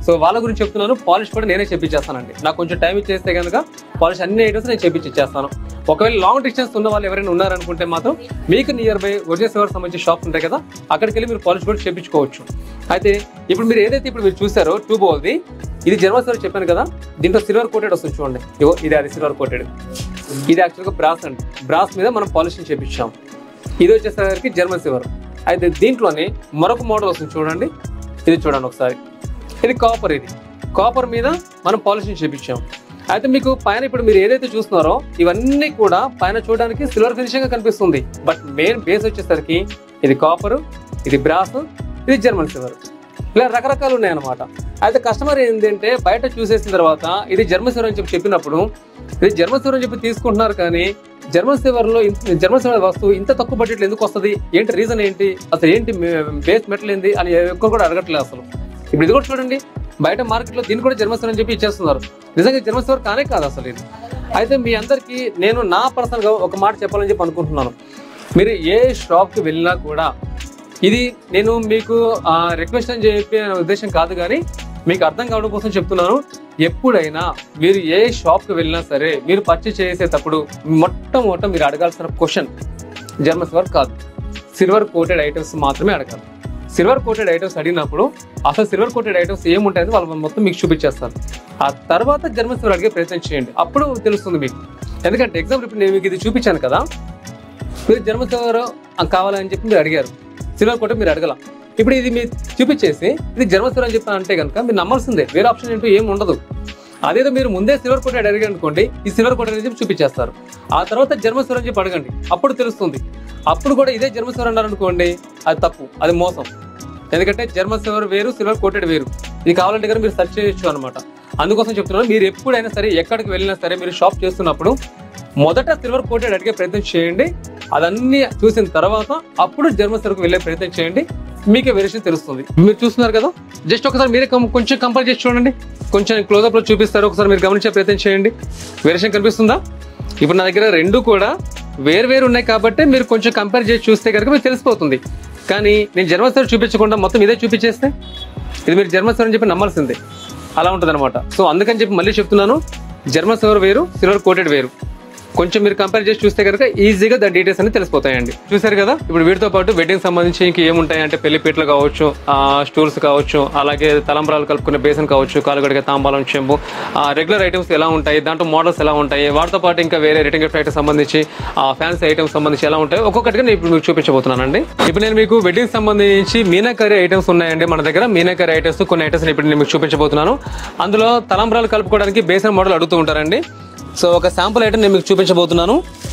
సో వాళ్ళ గురించి చెప్తున్నాను పాలిష్ కూడా నేనే చేపించేస్తానండి నాకు కొంచెం టైం ఇచ్చేస్తే కనుక పాలిష్ అన్ని ఐటమ్స్ నేను చేపించేస్తాను ఒకవేళ లాంగ్ డిస్టెన్స్ ఉన్న వాళ్ళు ఎవరైనా ఉన్నారనుకుంటే మాత్రం మీకు నియర్ బై ఒరిజినల్ సిల్వర్ సంబంధించి షాప్స్ ఉంటాయి కదా అక్కడికి వెళ్ళి మీరు పాలిష్ కూడా చేపించుకోవచ్చు అయితే ఇప్పుడు మీరు ఏదైతే ఇప్పుడు మీరు చూసారో టూ బోల్ది ఇది జర్మన్ సిల్వర్ చెప్పాను కదా దీంట్లో సిల్వర్ కోటెడ్ వస్తుంది చూడండి ఇగో ఇది అది సిల్వర్ కోటెడ్ ఇది యాక్చువల్గా బ్రాస్ అండి బ్రాస్ మీద మనం పాలిషింగ్ చేపించాం ఇది వచ్చేసరికి జర్మన్ సిల్వర్ అయితే దీంట్లోనే మరొక మోడల్ వస్తుంది చూడండి ఇది చూడండి ఒకసారి ఇది కాపర్ ఇది కాపర్ మీద మనం పాలిషింగ్ చేపించాం అయితే మీకు పైన ఇప్పుడు మీరు ఏదైతే చూస్తున్నారో ఇవన్నీ కూడా పైన చూడడానికి సిల్వర్ ఫినిషింగ్ గా కనిపిస్తుంది బట్ మెయిన్ బేస్ వచ్చేసరికి ఇది కాపర్ ఇది బ్రాస్ ఇది జర్మన్ సిల్వర్ ఇలా రకరకాలు ఉన్నాయన్నమాట అయితే కస్టమర్ ఏంటంటే బయట చూసేసిన తర్వాత ఇది జర్మన్ సిల్వర్ అని చెప్పి చెప్పినప్పుడు ఇది జర్మన్ సిల్వర్ అని చెప్పి తీసుకుంటున్నారు కానీ జర్మన్ సిల్వర్ లో ఇంత- జర్మన్ సిల్వర్ వస్తువు ఇంత తక్కువ బడ్జెట్ ఎందుకు వస్తుంది ఏంటి రీజన్ ఏంటి అసలు ఏంటి బేస్ మెటల్ ఏంది అని ఎక్కువ కూడా అడగట్లేదు అసలు ఇప్పుడు ఇది కూడా చూడండి బయట మార్కెట్ లో దీన్ని కూడా జర్మన్ సిల్వర్ అని చెప్పి ఇచ్చేస్తున్నారు నిజంగా జర్మన్ సిల్వర్ కానే కాదు అసలు ఇది అయితే మీ అందరికీ నేను నా పర్సనల్ గా ఒక మాట చెప్పాలని చెప్పి అనుకుంటున్నాను మీరు ఏ షాప్ కి వెళ్ళినా కూడా ఇది నేను మీకు రిక్వెస్ట్ అని చెప్పే ఉద్దేశం కాదు కానీ మీకు అర్థం కావడం కోసం చెప్తున్నాను ఎప్పుడైనా మీరు ఏ షాప్కి వెళ్ళినా సరే మీరు పర్చేస్ చేసేటప్పుడు మొట్టమొదట మీరు అడగాల్సిన క్వశ్చన్ జర్మన్ సిల్వర్ కాదు సిల్వర్ కోటెడ్ ఐటమ్స్ మాత్రమే అడగాలి సిల్వర్ కోటెడ్ ఐటమ్స్ అడిగినప్పుడు అసలు సిల్వర్ కోటెడ్ ఐటమ్స్ ఏముంటాయని వాళ్ళు మొత్తం మీకు చూపించేస్తారు ఆ తర్వాత జర్మన్ సిల్వర్ అడిగే ప్రయత్నం చేయండి అప్పుడు తెలుస్తుంది మీకు ఎందుకంటే ఎగ్జాంపుల్ ఇప్పుడు నేను మీకు ఇది చూపించాను కదా మీరు జన్మ సిల్వర్ కావాలని చెప్పి మీరు అడిగారు సిల్వర్ కోట మీరు అడగల ఇప్పుడు ఇది మీరు చూపించేసి ఇది జన్మ సిల్వర్ అని చెప్పి అంటే కనుక మీరు నమ్మాల్సిందే వేరే ఆప్షన్ ఏంటో ఏం ఉండదు అదేదో మీరు ముందే సిల్వర్ కోట అడిగారు అనుకోండి ఈ సిల్వర్ కోట అని చెప్పి చూపించేస్తారు ఆ తర్వాత జన్మ సిల్వర్ అని చెప్పి అడగండి అప్పుడు తెలుస్తుంది అప్పుడు కూడా ఇదే జన్మ సిల్వర్ అన్నారు అనుకోండి అది తప్పు అది మోసం ఎందుకంటే జర్మన్ సిల్వర్ వేరు సిల్వర్ కోటెడ్ వేరు ఇది కావాలంటే కనుక మీరు సెర్చ్ చేయొచ్చు అనమాట అందుకోసం చెప్తున్నాను మీరు ఎప్పుడైనా సరే ఎక్కడికి వెళ్ళినా సరే మీరు షాప్ చేస్తున్నప్పుడు మొదట సిల్వర్ కోటెడ్ అడిగే ప్రయత్నం చేయండి అదన్నీ చూసిన తర్వాత అప్పుడు జర్మన్ సిల్వర్కి వెళ్ళే ప్రయత్నం చేయండి మీకే వేరియేషన్ తెలుస్తుంది మీరు చూస్తున్నారు కదా జస్ట్ ఒకసారి మీరే కం- కొంచెం కంపేర్ చేసి చూడండి కొంచెం క్లోజప్ లో చూపిస్తారు ఒకసారి మీరు గమనించే ప్రయత్నం చేయండి వేరియేషన్ కనిపిస్తుందా ఇప్పుడు నా దగ్గర రెండు కూడా వేరు వేరు ఉన్నాయి కాబట్టి మీరు కొంచెం కంపేర్ చేసి చూస్తే కనుక మీకు తెలిసిపోతుంది కానీ నేను జర్మన్ సిల్వర్ చూపించకుండా మొత్తం ఇదే చూపించేస్తే ఇది మీరు జర్మన్ సిల్వర్ అని చెప్పి నమ్మాల్సిందే అలా ఉంటుంది అనమాట సో అందుకని చెప్పి మళ్ళీ చెప్తున్నాను జర్మన్ సిల్వర్ వేరు సిల్వర్ కోటెడ్ వేరు కొంచెం మీరు కంపేర్ చేసి చూస్తే కనుక ఈజీగా దాని డీటెయిల్స్ అన్ని తెలిసిపోతాయండి చూసారు కదా ఇప్పుడు వీటితో పాటు వెడ్డింగ్ సంబంధించి ఇంక ఏముంటాయి అంటే పెళ్లి పీటలు కావచ్చు స్టూల్స్ కావచ్చు అలాగే తలంబరాలు కలుపుకునే బేసన్ కావచ్చు కాలుగడిగే తాంబాలం చెంబు రెగ్యులర్ ఐటమ్స్ ఎలా ఉంటాయి దాంట్లో మోడల్స్ ఎలా ఉంటాయి వాటితో పాటు ఇంకా వేరే రిటర్న్ గిఫ్ట్ ఐటమ్స్ సంబంధించి ఫ్యాన్సీ ఐటమ్స్ సంబంధించి ఎలా ఉంటాయి ఒక్కొక్కటిగా నేను ఇప్పుడు మీకు చూపించబోతున్నానండి ఇప్పుడు నేను మీకు వెడ్డింగ్ సంబంధించి మీనాకరీ ఐటమ్స్ ఉన్నాయండి మన దగ్గర మీనాకరీ ఐటమ్స్ కొన్ని ఐటమ్స్ ఇప్పుడు నేను మీకు చూపించబోతున్నాను అందులో తలంబరాలు కలుపుకోవడానికి బేసన్ మోడల్ అడుగుతూ ఉంటారండి సో ఒక శాంపుల్ ఐటమ్ నేను మీకు చూపించబోతున్నాను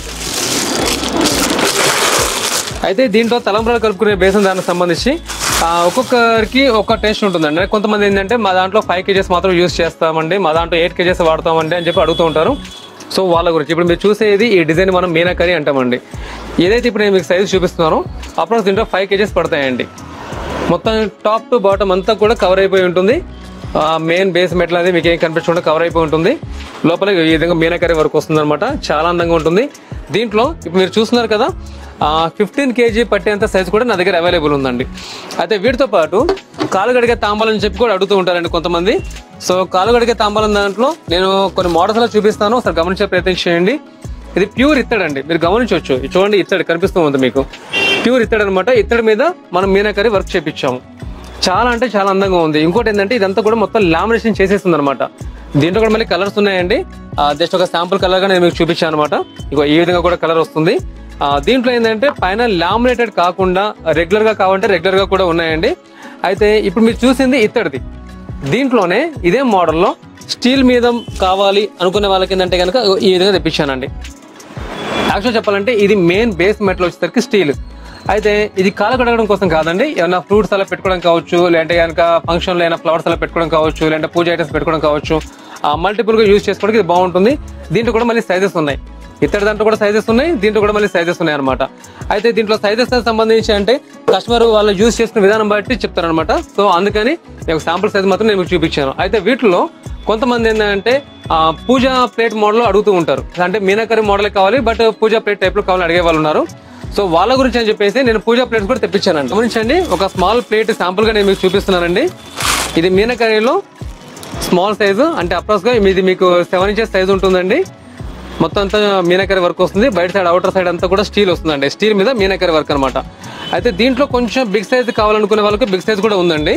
అయితే దీంట్లో తలంబ్రాలు కలుపుకునే బేసన్ దానికి సంబంధించి ఆ, ఒక్కొక్కరికి ఒక్క టేస్ట్ ఉంటుందండి కొంతమంది ఏంటంటే మా దాంట్లో ఫైవ్ కేజెస్ మాత్రం యూస్ చేస్తామండి మా దాంట్లో ఎయిట్ కేజెస్ వాడతామండి అని చెప్పి అడుగుతూ ఉంటారు సో వాళ్ళ గురించి ఇప్పుడు మీరు చూసేది ఈ డిజైన్ మనం మీనాకరీ అంటామండి ఏదైతే ఇప్పుడు నేను మీకు సైజ్ చూపిస్తున్నానో అప్రాక్స్ దీంట్లో ఫైవ్ కేజెస్ పడతాయండి మొత్తం టాప్ టు బాటమ్ అంతా కూడా కవర్ అయిపోయి ఉంటుంది మెయిన్ బేస్ మెటల్ అది మీకు ఏం కనిపించకుండా కవర్ అయిపోయి ఉంటుంది లోపల ఈ విధంగా మీనాకరీ వరకు వస్తుంది అనమాట చాలా అందంగా ఉంటుంది దీంట్లో ఇప్పుడు మీరు చూస్తున్నారు కదా ఫిఫ్టీన్ కేజీ పట్టేంత సైజ్ కూడా నా దగ్గర అవైలబుల్ ఉందండి అయితే వీటితో పాటు కాలు గడిగే తాంబాలం అని చెప్పి కూడా అడుగుతూ ఉంటారండి కొంతమంది సో కాలు గడిగే తాంబాలం దాంట్లో నేను కొన్ని మోడల్స్ చూపిస్తాను ఒకసారి గమనించే ప్రయత్నం చేయండి ఇది ప్యూర్ ఇత్తడి అండి మీరు గమనించవచ్చు ఇది చూడండి ఇత్తడి కనిపిస్తూ ఉంది మీకు ప్యూర్ ఇత్తడి అనమాట ఇత్తడి మీద మనం మీనాకరీ వర్క్ చేపించాము చాలా అంటే చాలా అందంగా ఉంది ఇంకోటి ఏంటంటే ఇదంతా కూడా మొత్తం లామినేషన్ చేసేస్తుంది అనమాట దీంట్లో కూడా మళ్ళీ కలర్స్ ఉన్నాయండి జస్ట్ ఒక శాంపుల్ కలర్ గా నేను మీకు చూపించాను అనమాట ఇంకో ఈ విధంగా కూడా కలర్ వస్తుంది ఆ, దీంట్లో ఏంటంటే పైన లామినేటెడ్ కాకుండా రెగ్యులర్ గా కావాలంటే రెగ్యులర్ గా కూడా ఉన్నాయండి అయితే ఇప్పుడు మీరు చూసింది ఇత్తడిది దీంట్లోనే ఇదే మోడల్లో స్టీల్ మీద కావాలి అనుకునే వాళ్ళకి ఏంటంటే కనుక ఈ విధంగా తెప్పించానండి యాక్చువల్ చెప్పాలంటే ఇది మెయిన్ బేస్ మెటల్ వచ్చేసరికి స్టీల్ అయితే ఇది కాలు కడగడం కోసం కాదండి ఏమైనా ఫ్రూట్స్ అలా పెట్టుకోవడం కావచ్చు లేదంటే కనుక ఫంక్షన్లో ఏమైనా ఫ్లవర్స్ అలా పెట్టుకోవడం కావచ్చు లేదంటే పూజ ఐటమ్స్ పెట్టుకోవడం కావచ్చు మల్టిపుల్ గా యూజ్ చేసుకోవడానికి ఇది బాగుంటుంది దీంట్లో కూడా మళ్ళీ సైజెస్ ఉన్నాయి ఇతర దాంట్లో కూడా సైజెస్ ఉన్నాయి దీంట్లో కూడా మళ్ళీ సైజెస్ ఉన్నాయి అనమాట అయితే దీంట్లో సైజెస్ సంబంధించి అంటే కస్టమర్ వాళ్ళు యూజ్ చేసుకునే విధానం బట్టి చెప్తారనమాట సో అందుకని నేను శాంపుల్ సైజ్ మాత్రం నేను మీకు చూపించాను అయితే వీటిలో కొంతమంది ఏంటంటే ఆ, పూజా ప్లేట్ మోడల్ అడుగుతూ ఉంటారు అంటే మీనాకరీ మోడల్ కావాలి బట్ పూజా ప్లేట్ టైప్ లో కావాలని అడిగే వాళ్ళు ఉన్నారు సో వాళ్ళ గురించి అని చెప్పేసి నేను పూజా ప్లేట్స్ కూడా తెప్పించానండి గమనించండి ఒక స్మాల్ ప్లేట్ శాంపుల్ గా నేను మీకు చూపిస్తున్నానండి ఇది మీనకర్రీలో స్మాల్ సైజు అంటే అప్రాక్స్ గా ఇది మీకు సెవెన్ ఇంచెస్ సైజు ఉంటుందండి మొత్తం అంతా మీనాకరి వర్క్ వస్తుంది బయట సైడ్ అవుటర్ సైడ్ అంతా కూడా స్టీల్ వస్తుందండి స్టీల్ మీద మీనాకరి వర్క్ అనమాట అయితే దీంట్లో కొంచెం బిగ్ సైజ్ కావాలనుకునే వాళ్ళకి బిగ్ సైజ్ కూడా ఉందండి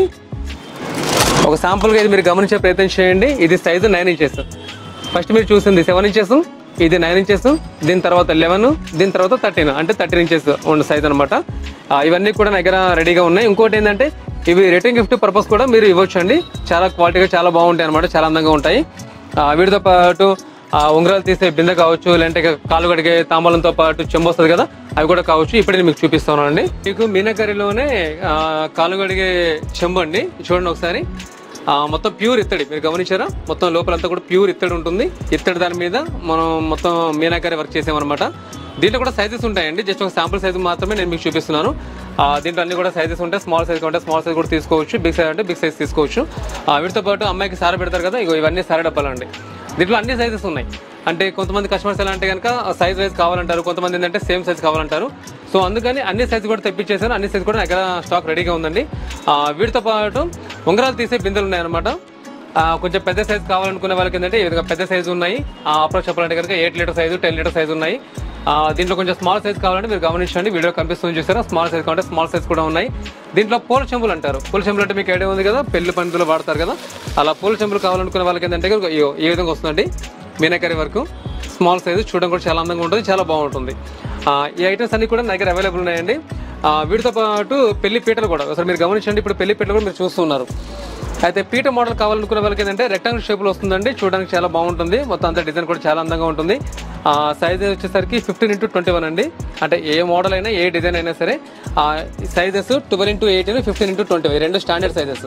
ఒక శాంపుల్ గా ఇది మీరు గమనించే ప్రయత్నం చేయండి ఇది సైజు నైన్ ఇంచెస్ ఫస్ట్ మీరు చూసింది సెవెన్ ఇంచెస్ ఇది నైన్ ఇంచెస్ దీని తర్వాత లెవెన్ దీని తర్వాత థర్టీన్ అంటే థర్టీన్ ఇంచెస్ ఉన్న సైజ్ అనమాట ఇవన్నీ కూడా నా దగ్గర రెడీగా ఉన్నాయి ఇంకోటి ఏంటంటే ఇవి రిటర్న్ గిఫ్ట్ పర్పస్ కూడా మీరు ఇవ్వచ్చు అండి చాలా క్వాలిటీగా చాలా బాగుంటాయి అనమాట చాలా అందంగా ఉంటాయి ఆ, వీటితో పాటు ఆ, ఉంగరాలు తీసే బిందె కావచ్చు లేదంటే ఇక కాలు కడిగే తాంబూలంతో పాటు చెంబు వస్తుంది కదా అవి కూడా కావచ్చు ఇప్పుడు నేను మీకు చూపిస్తాను అండి మీకు మీనకర్రీలోనే ఆ, కాలు కడిగే చెంబు అండి చూడండి ఒకసారి ఆ, మొత్తం ప్యూర్ ఇత్తడి మీరు గమనించారా మొత్తం లోపలంతా కూడా ప్యూర్ ఇత్తడి ఉంటుంది ఇత్తడి దాని మీద మనం మొత్తం మీనాకరీ వర్క్ చేసామన్నమాట దీంట్లో కూడా సైజెస్ ఉంటాయండి జస్ట్ ఒక శాంపుల్ సైజ్ మాత్రమే నేను మీకు చూపిస్తున్నాను ఆ, దీంట్లో అన్ని కూడా సైజెస్ ఉంటాయి స్మాల్ సైజ్ ఉంటే స్మాల్ సైజ్ కూడా తీసుకోవచ్చు బిగ్ సైజ్ అంటే బిగ్ సైజ్ తీసుకోవచ్చు ఆ, వీటితో పాటు అమ్మాయికి సార పెడతారు కదా ఇగో ఇవన్నీ సార డబ్బాలండి దీంట్లో అన్ని సైజెస్ ఉన్నాయి అంటే కొంతమంది కస్టమర్స్ ఎలా అంటే కనుక సైజ్ వైజ్ కావాలంటారు కొంతమంది ఏంటంటే సేమ్ సైజ్ కావాలంటారు సో అందుకని అన్ని సైజ్ కూడా తెప్పించేసాను అన్ని సైజ్ కూడా నా దగ్గర స్టాక్ రెడీగా ఉందండి ఆ, వీటితో పాటు ఉంగరాలు తీసే బిందెలు ఉన్నాయన్నమాట ఆ, కొంచెం పెద్ద సైజ్ కావాలనుకునే వాళ్ళకి ఏంటంటే ఈ విధంగా పెద్ద సైజు ఉన్నాయి అప్రోచ్ చెప్పాలంటే కనుక eight litre size ten litre size ఉన్నాయి ఆ, దీంట్లో కొంచెం స్మాల్ సైజ్ కావాలంటే మీరు గమనించండి వీడియో కనిపిస్తుంది చూసారా స్మాల్ సైజ్ కావాలంటే స్మాల్ సైజ్ కూడా ఉన్నాయి దీంట్లో పూల చెంబులు అంటారు పూల చెంబులు అంటే మీకు ఐడియా ఉంది కదా పెళ్లి పండుగలు వాడతారు కదా అలా పూల చెంబులు కావాలనుకునే వాళ్ళకి ఏంటంటే కనుక ఇగో ఈ విధంగా వస్తుందండి మీనాకరీ వరకు స్మాల్ సైజు చూడడం కూడా చాలా అందంగా ఉంటుంది చాలా బాగుంటుంది ఆ, ఈ ఐటమ్స్ అన్ని కూడా నా దగ్గర అవైలబుల్ ఉన్నాయండి ఆ, వీటితో పాటు పెళ్లి పీటలు కూడా ఒకసారి మీరు గమనించండి ఇప్పుడు పెళ్లి పీటలు కూడా మీరు చూస్తున్నారు అయితే పీట మోడల్ కావాలనుకునే వాళ్ళకి ఏంటంటే రెక్టాంగిల్ షేప్ లో వస్తుందండి చూడడానికి చాలా బాగుంటుంది మొత్తం అంతా డిజైన్ కూడా చాలా అందంగా ఉంటుంది ఆ సైజ్ వచ్చేసరికి ఫిఫ్టీన్ ఇంటూ ట్వంటీ వన్ అండి అంటే ఏ మోడల్ అయినా ఏ డిజైన్ అయినా సరే ఆ sizes twelve into eighteen fifteen into twenty రెండు స్టాండర్డ్ సైజెస్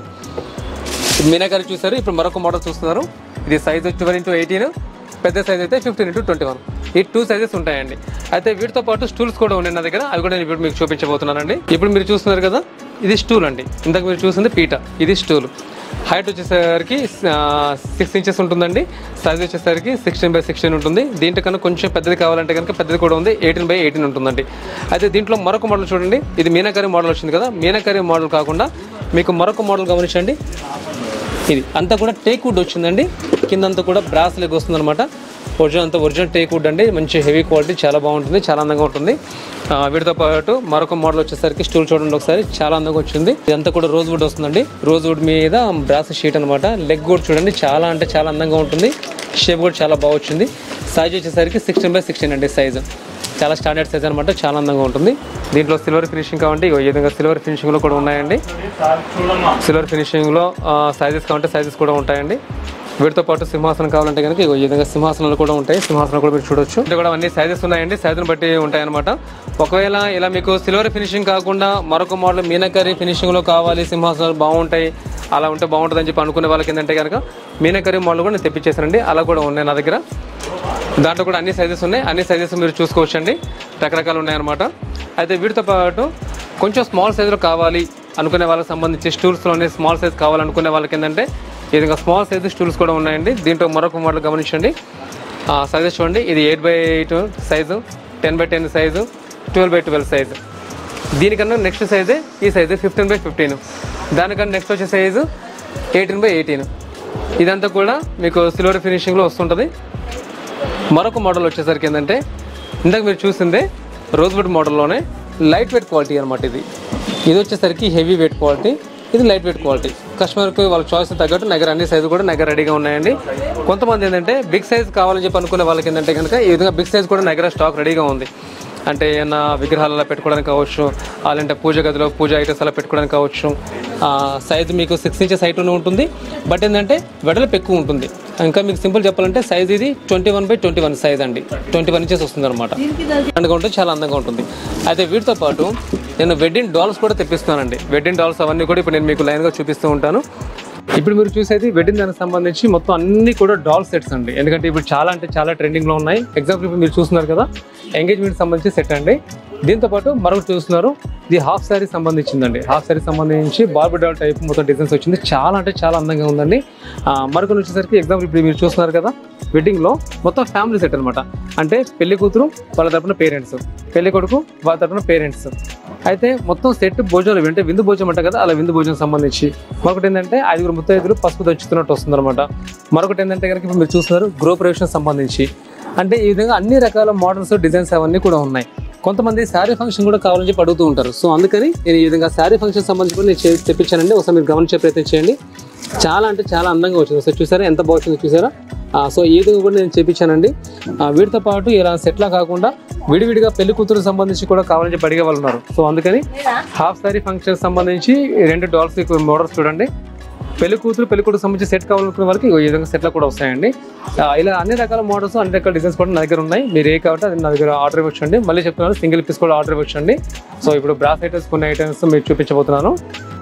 మీనాకరి చూసారు ఇప్పుడు మరొక మోడల్ చూస్తున్నారు ఇది సైజ్ ట్వెల్వ్ ఇంటూ ఎయిటీన్ పెద్ద సైజ్ అయితే ఫిఫ్టీన్ ఇంటూ ట్వంటీ వన్ ఈ టూ సైజెస్ ఉంటాయండి అయితే వీటితో పాటు స్టూల్స్ కూడా ఉన్నాయి నా దగ్గర అవి కూడా నేను ఇప్పుడు మీకు చూపించబోతున్నానండి ఇప్పుడు మీరు చూస్తున్నారు కదా ఇది స్టూల్ అండి ఇంతకు మీరు చూసింది పీట ఇది స్టూల్ హైట్ వచ్చేసరికి సిక్స్ ఇంచెస్ ఉంటుందండి సైజ్ వచ్చేసరికి సిక్స్టీన్ బై సిక్స్టీన్ ఉంటుంది దీంట్లో కన్నా కొంచెం పెద్దది కావాలంటే కనుక పెద్దది కూడా ఉంది ఎయిటీన్ బై ఎయిటీన్ ఉంటుందండి అయితే దీంట్లో మరొక మోడల్ చూడండి ఇది మీనాకరీ మోడల్ వచ్చింది కదా మీనాకరీ మోడల్ కాకుండా మీకు మరొక మోడల్ గమనించండి ఇది అంతా కూడా టేక్ వుడ్ వచ్చిందండి కిందంతా కూడా బ్రాస్ లెగ్ వస్తుంది అనమాట ఒరిజినల్ అంతా ఒరిజినల్ టేక్ వుడ్ అండి మంచి హెవీ క్వాలిటీ చాలా బాగుంటుంది చాలా అందంగా ఉంటుంది ఆ, వీటితో పాటు మరొక మోడల్ వచ్చేసరికి స్టూల్ చూడండి ఒకసారి చాలా అందంగా వచ్చింది ఇదంతా కూడా రోజ్ వుడ్ వస్తుందండి రోజ్ వుడ్ మీద బ్రాస్ షీట్ అనమాట లెగ్ కూడా చూడండి చాలా అంటే చాలా అందంగా ఉంటుంది షేప్ కూడా చాలా బాగా వచ్చింది సైజ్ వచ్చేసరికి సిక్స్టీన్ బై సిక్స్టీన్ అండి సైజ్ చాలా స్టాండర్డ్ సైజ్ అనమాట చాలా అందంగా ఉంటుంది దీంట్లో సిల్వర్ ఫినిషింగ్ కావండి ఇగో ఈ విధంగా సిల్వర్ ఫినిషింగ్ లో కూడా ఉన్నాయండి సిల్వర్ ఫినిషింగ్ లో సైజెస్ కావాలంటే సైజెస్ కూడా ఉంటాయండి వీటితో పాటు సింహాసనం కావాలంటే కనుక ఇగో ఈ విధంగా సింహాసనాలు కూడా ఉంటాయి సింహాసనం కూడా మీరు చూడొచ్చు ఇది కూడా అన్ని సైజెస్ ఉన్నాయండి సైజుని బట్టి ఉంటాయి అనమాట ఒకవేళ ఇలా మీకు సిల్వర్ ఫినిషింగ్ కాకుండా మరొక మోడల్ మీనకరీ ఫినిషింగ్ లో కావాలి సింహాసనాలు బాగుంటాయి అలా ఉంటే బాగుంటుంది అని చెప్పి అనుకునే వాళ్ళకి ఏంటంటే కనుక మీనకరీ మోడల్ కూడా నేను తెప్పించేసానండి అలా కూడా ఉన్నాయి నా దగ్గర దాంట్లో కూడా అన్ని సైజెస్ ఉన్నాయి అన్ని సైజెస్ మీరు చూసుకోవచ్చండి రకరకాలు ఉన్నాయన్నమాట అయితే వీటితో పాటు కొంచెం స్మాల్ సైజులో కావాలి అనుకునే వాళ్ళకి సంబంధించి స్టూల్స్లోనే స్మాల్ సైజ్ కావాలనుకునే వాళ్ళకి ఏంటంటే ఈ విధంగా స్మాల్ సైజ్ స్టూల్స్ కూడా ఉన్నాయండి దీంట్లో మరొక మోడల్ గమనించండి సైజెస్ చూడండి ఇది eight by eight size ten by ten size twelve by twelve size దీనికన్నా నెక్స్ట్ సైజే ఈ సైజు ఫిఫ్టీన్ బై ఫిఫ్టీన్ దానికన్నా నెక్స్ట్ వచ్చే సైజు ఎయిటీన్ బై ఎయిటీన్ ఇదంతా కూడా మీకు సిల్వర్ ఫినిషింగ్లో వస్తుంటుంది మరొక మోడల్ వచ్చేసరికి ఏంటంటే ఇందాక మీరు చూసిందే రోజ్వుడ్ మోడల్లోనే లైట్ వెయిట్ క్వాలిటీ అనమాట ఇది ఇది వచ్చేసరికి హెవీ వెయిట్ క్వాలిటీ ఇది లైట్ వెయిట్ క్వాలిటీ కస్టమర్కి వాళ్ళ చాయిస్ తగ్గట్టు నగర అన్ని సైజు కూడా నగర రెడీగా ఉన్నాయండి కొంతమంది ఏంటంటే బిగ్ సైజ్ కావాలని చెప్పి అనుకునే వాళ్ళకి ఏంటంటే కనుక ఈ విధంగా బిగ్ సైజ్ కూడా నగర స్టాక్ రెడీగా ఉంది అంటే ఏమన్నా విగ్రహాలు అలా పెట్టుకోవడానికి కావచ్చు అలాంటి పూజ గదిలో పూజ ఐటమ్స్ అలా పెట్టుకోవడానికి కావచ్చు సైజు మీకు సిక్స్ ఇంచెస్ హైట్ ఉంటుంది బట్ ఏంటంటే వెడల్పు ఎక్కువ ఉంటుంది ఇంకా మీకు సింపుల్ చెప్పాలంటే సైజ్ ఇది twenty one by twenty one size అండి ట్వంటీ వన్ ఇంచెస్ వస్తుంది అనమాట అందంగా ఉంటుంది చాలా అందంగా ఉంటుంది అయితే వీటితో పాటు నేను వెడ్డింగ్ డాల్స్ కూడా తెప్పిస్తున్నానండి వెడ్డింగ్ డాల్స్ అవన్నీ కూడా ఇప్పుడు నేను మీకు లైన్గా చూపిస్తూ ఉంటాను ఇప్పుడు మీరు చూసేది వెడ్డింగ్ దానికి సంబంధించి మొత్తం అన్ని కూడా డాల్ సెట్స్ అండి ఎందుకంటే ఇప్పుడు చాలా అంటే చాలా ట్రెండింగ్ లో ఉన్నాయి ఎగ్జాంపుల్ ఇప్పుడు మీరు చూస్తున్నారు కదా ఎంగేజ్మెంట్ సంబంధించి సెట్ అండి దీంతో పాటు మరొకటి చూస్తున్నారు ఇది హాఫ్ శారీ సంబంధించిందండి హాఫ్ శారీ సంబంధించి బార్బీ డాల్ టైప్ మొత్తం డిజైన్స్ వచ్చింది చాలా అంటే చాలా అందంగా ఉందండి ఆ, మరొకటి వచ్చేసరికి ఎగ్జాంపుల్ ఇప్పుడు మీరు చూస్తున్నారు కదా వెడ్డింగ్ లో మొత్తం ఫ్యామిలీ సెట్ అన్నమాట అంటే పెళ్లి కూతురు వాళ్ళ తరపున పేరెంట్స్ పెళ్లి కొడుకు వాళ్ళ తరపున పేరెంట్స్ అయితే మొత్తం సెట్ భోజనాలు అంటే విందు భోజనం అంట కదా అలా విందు భోజనం సంబంధించి మరొకటి ఏంటంటే ఐదుగురు ముత్తైదులు పసుపు దంచుతున్నట్టు వస్తుంది అనమాట మరొకటి ఏంటంటే కనుక ఇప్పుడు మీరు చూస్తున్నారు గృహ ప్రవేశం సంబంధించి అంటే ఈ విధంగా అన్ని రకాల మోడల్స్ డిజైన్స్ అవన్నీ కూడా ఉన్నాయి కొంతమంది శారీ ఫంక్షన్ కూడా కావాలని చెప్పి అడుగుతూ ఉంటారు సో అందుకని నేను ఈ విధంగా శారీ ఫంక్షన్ సంబంధించి కూడా నేను చే- తెప్పించానండి ఒకసారి మీరు గమనించే ప్రయత్నం చేయండి చాలా అంటే చాలా అందంగా వచ్చింది ఒకసారి చూసారా ఎంత బాగుంటుందో చూసారా ఆ, సో ఈ విధంగా కూడా నేను చేపించానండి ఆ, వీటితో పాటు ఇలా సెట్లా కాకుండా విడివిడిగా పెళ్లి కూతురు సంబంధించి కూడా కావాలని చెప్పి అడిగే వాళ్ళు ఉన్నారు సో అందుకని హాఫ్ సారీ ఫంక్షన్ సంబంధించి ఈ రెండు డాల్స్ మోడల్స్ చూడండి పెళ్లి కూతురు పెళ్లి కొడుకు సంబంధించి సెట్ కావాలనుకునే వాళ్ళకి ఇగో ఈ విధంగా సెట్లు కూడా వస్తాయండి ఆ, ఇలా అన్ని రకాల మోడల్స్ అన్ని రకాల డిజైన్స్ కూడా నా దగ్గర ఉన్నాయి మీరు ఏ కాబట్టి అది నా దగ్గర ఆర్డర్ ఇవ్వచ్చండి మళ్ళీ చెప్తున్నాను సింగిల్ పీస్ కూడా ఆర్డర్ ఇవ్వచ్చండి సో ఇప్పుడు బ్రాస్ ఐటమ్స్ కొన్ని ఐటమ్స్ మీకు చూపించబోతున్నాను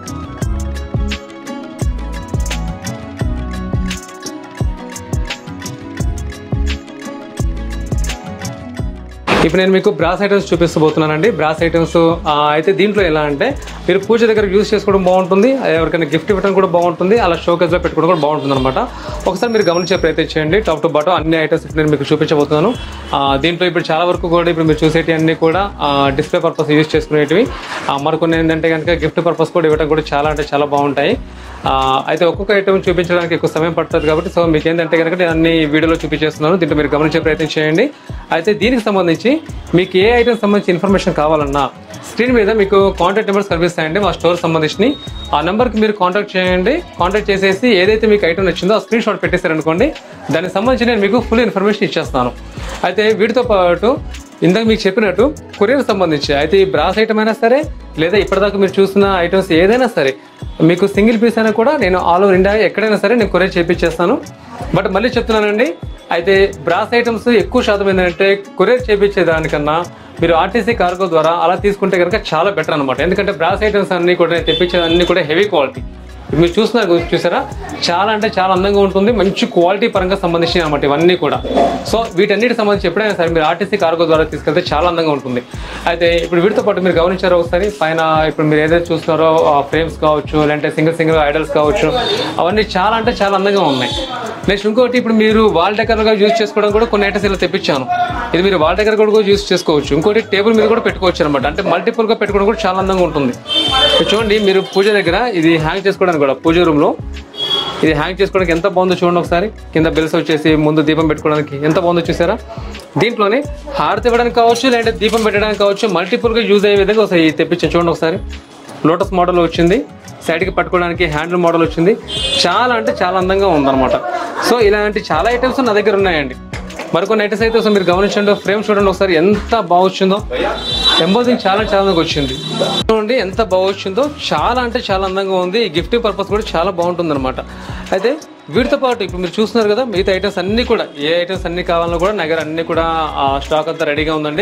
ఇప్పుడు నేను మీకు బ్రాస్ ఐటమ్స్ చూపిస్తబోతున్నానండి బ్రాస్ ఐటమ్స్ అయితే దీంట్లో ఎలా అంటే మీరు పూజ దగ్గర యూజ్ చేసుకోవడం బాగుంటుంది ఎవరికైనా గిఫ్ట్ ఇవ్వడం కూడా బాగుంటుంది అలా షోకేజ్లో పెట్టుకోవడం కూడా బాగుంటుంది అనమాట ఒకసారి మీరు గమనించే ప్రయత్నం చేయండి టాప్ టు బాటం అన్ని ఐటమ్స్ ఇప్పుడు నేను మీకు చూపించబోతున్నాను ఆ, దీంట్లో ఇప్పుడు చాలా వరకు కూడా ఇప్పుడు మీరు చూసేటి అన్ని కూడా డిస్ప్లే పర్పస్ యూజ్ చేసుకునేటివి ఆ, మరికొన్ని ఏంటంటే కనుక గిఫ్ట్ పర్పస్ కూడా ఇవ్వడం కూడా చాలా అంటే చాలా బాగుంటాయి ఆ, అయితే ఒక్కొక్క ఐటమ్ చూపించడానికి ఎక్కువ సమయం పడుతుంది కాబట్టి సో మీకు ఏంటంటే కనుక నేను అన్ని వీడియోలో చూపించేస్తున్నాను దీంట్లో మీరు గమనించే ప్రయత్నం చేయండి అయితే దీనికి సంబంధించి మీకు ఏ ఐటమ్ సంబంధించి ఇన్ఫర్మేషన్ కావాలన్నా స్క్రీన్ మీద మీకు కాంటాక్ట్ నెంబర్స్ కనిపిస్తాయండి మా స్టోర్ సంబంధించి ఆ నెంబర్కి మీరు కాంటాక్ట్ చేయండి కాంటాక్ట్ చేసేసి ఏదైతే మీకు ఐటమ్ నచ్చిందో ఆ స్క్రీన్ షాట్ పెట్టేశారనుకోండి దానికి సంబంధించి నేను మీకు ఫుల్ ఇన్ఫర్మేషన్ ఇచ్చేస్తాను అయితే వీటితో పాటు ఇందాక మీకు చెప్పినట్టు కొరియర్ సంబంధించి అయితే ఈ బ్రాస్ ఐటమ్ అయినా సరే లేదా ఇప్పటిదాకా మీరు చూసిన ఐటమ్స్ ఏదైనా సరే మీకు సింగిల్ పీస్ అయినా కూడా నేను ఆల్ ఓవర్ ఇండియా ఎక్కడైనా సరే నేను కొరియర్ చేపించేస్తాను బట్ మళ్ళీ చెప్తున్నానండి అయితే బ్రాస్ ఐటమ్స్ ఎక్కువ శాతం ఏంటంటే కొరియర్ చేపించే దానికన్నా మీరు ఆర్టీసీ కార్గో ద్వారా అలా తీసుకుంటే కనుక చాలా బెటర్ అనమాట ఎందుకంటే బ్రాస్ ఐటమ్స్ అన్ని కూడా నేను తెప్పించేది అన్ని కూడా హెవీ క్వాలిటీ మీరు చూస్తున్నారు చూసారా చాలా అంటే చాలా అందంగా ఉంటుంది మంచి క్వాలిటీ పరంగా సంబంధించిన అనమాట ఇవన్నీ కూడా సో వీటన్నిటి సంబంధించి ఎప్పుడైనా సరే మీరు ఆర్టీసీ కార్గో ద్వారా తీసుకెళ్తే చాలా అందంగా ఉంటుంది అయితే ఇప్పుడు వీటితో పాటు మీరు గమనించారో ఒకసారి పైన ఇప్పుడు మీరు ఏదైతే చూస్తున్నారో ఫ్రేమ్స్ కావచ్చు లేదంటే సింగిల్ సింగిల్ ఐడల్స్ కావచ్చు అవన్నీ చాలా అంటే చాలా అందంగా ఉన్నాయి నెక్స్ట్ ఇంకోటి ఇప్పుడు మీరు వాల్ డెకర్గా యూజ్ చేసుకోవడం కూడా కొన్ని ఐటమ్స్ ఇలా తెప్పించాను ఇది మీరు వాల్ డెకర్ కూడా యూజ్ చేసుకోవచ్చు ఇంకోటి టేబుల్ మీద కూడా పెట్టుకోవచ్చు అనమాట అంటే మల్టిపుల్ గా పెట్టుకోవడం కూడా చాలా అందంగా ఉంటుంది ఇప్పుడు చూడండి మీరు పూజ దగ్గర ఇది హ్యాంగ్ చేసుకోవడానికి కూడా పూజ రూమ్ లో ఇది హ్యాంగ్ చేసుకోవడానికి ఎంత బాగుందో చూడండి ఒకసారి కింద బిల్స్ వచ్చేసి ముందు దీపం పెట్టుకోవడానికి ఎంత బాగుందో చూసారా దీంట్లోనే హారతి ఇవ్వడానికి కావచ్చు లేదంటే దీపం పెట్టడానికి కావచ్చు మల్టిపుల్ గా యూజ్ అయ్యే విధంగా ఒకసారి తెప్పించాను చూడండి ఒకసారి లోటస్ మోడల్ వచ్చింది సైడ్కి పట్టుకోవడానికి హ్యాండిల్ మోడల్ వచ్చింది చాలా అంటే చాలా అందంగా ఉందన్నమాట సో ఇలాంటి చాలా ఐటమ్స్ నా దగ్గర ఉన్నాయండి మరికొన్ని ఐటమ్స్ అయితే ఒకసారి మీరు గమనించండి ఫ్రేమ్ చూడండి ఒకసారి ఎంత బాగా వచ్చిందో ఎంబోజింగ్ చాలా చాలా అందంగా వచ్చింది చూడండి ఎంత బాగా వచ్చిందో చాలా అంటే చాలా అందంగా ఉంది ఈ గిఫ్ట్ పర్పస్ కూడా చాలా బాగుంటుంది అనమాట అయితే వీటితో పాటు ఇప్పుడు మీరు చూస్తున్నారు కదా మిగతా ఐటమ్స్ అన్ని కూడా ఏ ఐటమ్స్ అన్ని కావాలన్నా కూడా నా దగ్గర అన్ని కూడా స్టాక్ అంతా రెడీగా ఉందండి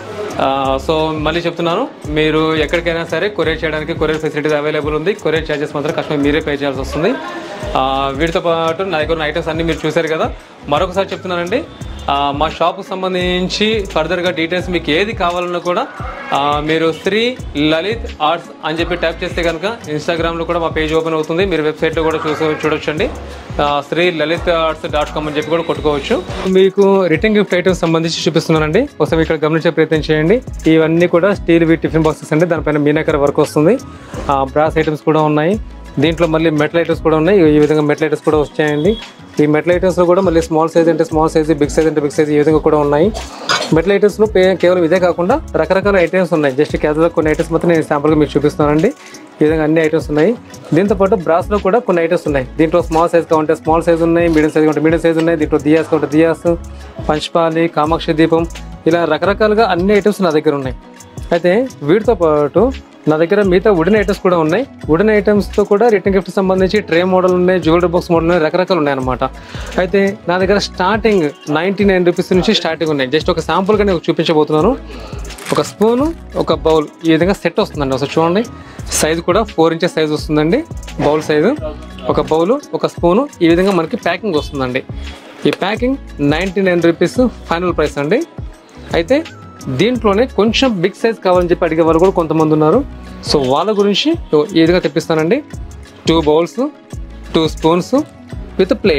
ఆ, సో మళ్ళీ చెప్తున్నాను మీరు ఎక్కడికైనా సరే కొరియర్ చేయడానికి కొరియర్ ఫెసిలిటీస్ అవైలబుల్ ఉంది కొరియర్ ఛార్జెస్ మాత్రం కస్టమర్ మీరే పే చేయాల్సి వస్తుంది ఆ, వీటితో పాటు నా దగ్గర ఉన్న ఐటమ్స్ అన్ని మీరు చూశారు కదా మరొకసారి చెప్తున్నానండి ఆ, మా షాప్కి సంబంధించి ఫర్దర్గా డీటెయిల్స్ మీకు ఏది కావాలన్నా కూడా ఆ, మీరు శ్రీ లలిత్ ఆర్ట్స్ అని చెప్పి ట్యాప్ చేస్తే కనుక ఇన్స్టాగ్రామ్లో కూడా మా పేజ్ ఓపెన్ అవుతుంది మీరు వెబ్సైట్లో కూడా చూస చూడొచ్చండి ఆ, Shri Lalit arts dot com అని చెప్పి కూడా కొట్టుకోవచ్చు మీకు రిటర్న్ గిఫ్ట్ ఐటమ్స్ సంబంధించి చూపిస్తున్నానండి ఒకసారి ఇక్కడ గమనించే ప్రయత్నం చేయండి ఇవన్నీ కూడా స్టీల్ వి టిఫిన్ బాక్సెస్ అండి దానిపైన మీనాకర వర్క్ వస్తుంది బ్రాస్ ఐటమ్స్ కూడా ఉన్నాయి దీంట్లో మళ్ళీ మెటల్ ఐటమ్స్ కూడా ఉన్నాయి ఈ విధంగా మెటల్ ఐటమ్స్ కూడా వచ్చాయండి ఈ మెటల్ ఐటమ్స్లో కూడా మళ్ళీ స్మాల్ సైజ్ అంటే స్మాల్ సైజ్ బిగ్ సైజ్ అంటే బిగ్ సైజ్ ఈ విధంగా కూడా ఉన్నాయి మెటల్ ఐటమ్స్లో కేవలం ఇదే కాకుండా రకరకాల ఐటమ్స్ ఉన్నాయి జస్ట్ క్యాజువల్గా కొన్ని ఐటమ్స్ మాత్రం నేను శాంపుల్గా మీకు చూపిస్తానండి ఈ విధంగా అన్ని ఐటమ్స్ ఉన్నాయి దీంతో పాటు బ్రాస్లో కూడా కొన్ని ఐటమ్స్ ఉన్నాయి దీంట్లో స్మాల్ సైజ్ కావాలంటే స్మాల్ సైజ్ ఉన్నాయి మీడియం సైజ్ కావాలంటే మీడియం సైజ్ ఉన్నాయి దీంట్లో దియాస్ కావాలంటే దియాస్ పంచపాలి కామాక్షి దీపం ఇలా రకరకాలుగా అన్ని ఐటమ్స్ నా దగ్గర ఉన్నాయి అయితే వీటితో పాటు నా దగ్గర మిగతా వుడెన్ ఐటమ్స్ కూడా ఉన్నాయి వుడెన్ ఐటమ్స్తో కూడా రిటర్న్ గిఫ్ట్ సంబంధించి ట్రే మోడల్ ఉన్నాయి జ్యువెలరీ బాక్స్ మోడల్ ఉన్నాయి రకరకాలు ఉన్నాయి అనమాట అయితే నా దగ్గర స్టార్టింగ్ నైంటీ నైన్ రూపీస్ నుంచి స్టార్టింగ్ ఉన్నాయి జస్ట్ ఒక శాంపుల్గా నేను చూపించబోతున్నాను ఒక స్పూను ఒక బౌల్ ఈ విధంగా సెట్ వస్తుందండి ఒకసారి చూడండి సైజ్ కూడా ఫోర్ ఇంచెస్ సైజ్ వస్తుందండి బౌల్ సైజు ఒక బౌలు ఒక స్పూను ఈ విధంగా మనకి ప్యాకింగ్ వస్తుందండి ఈ packing ninety nine rupees final price అండి అయితే దీంట్లోనే కొంచెం బిగ్ సైజ్ కావాలని చెప్పి అడిగే వాళ్ళు కూడా కొంతమంది ఉన్నారు సో వాళ్ళ గురించి ఈ విధంగా తెప్పిస్తానండి two bowls two spoons with plate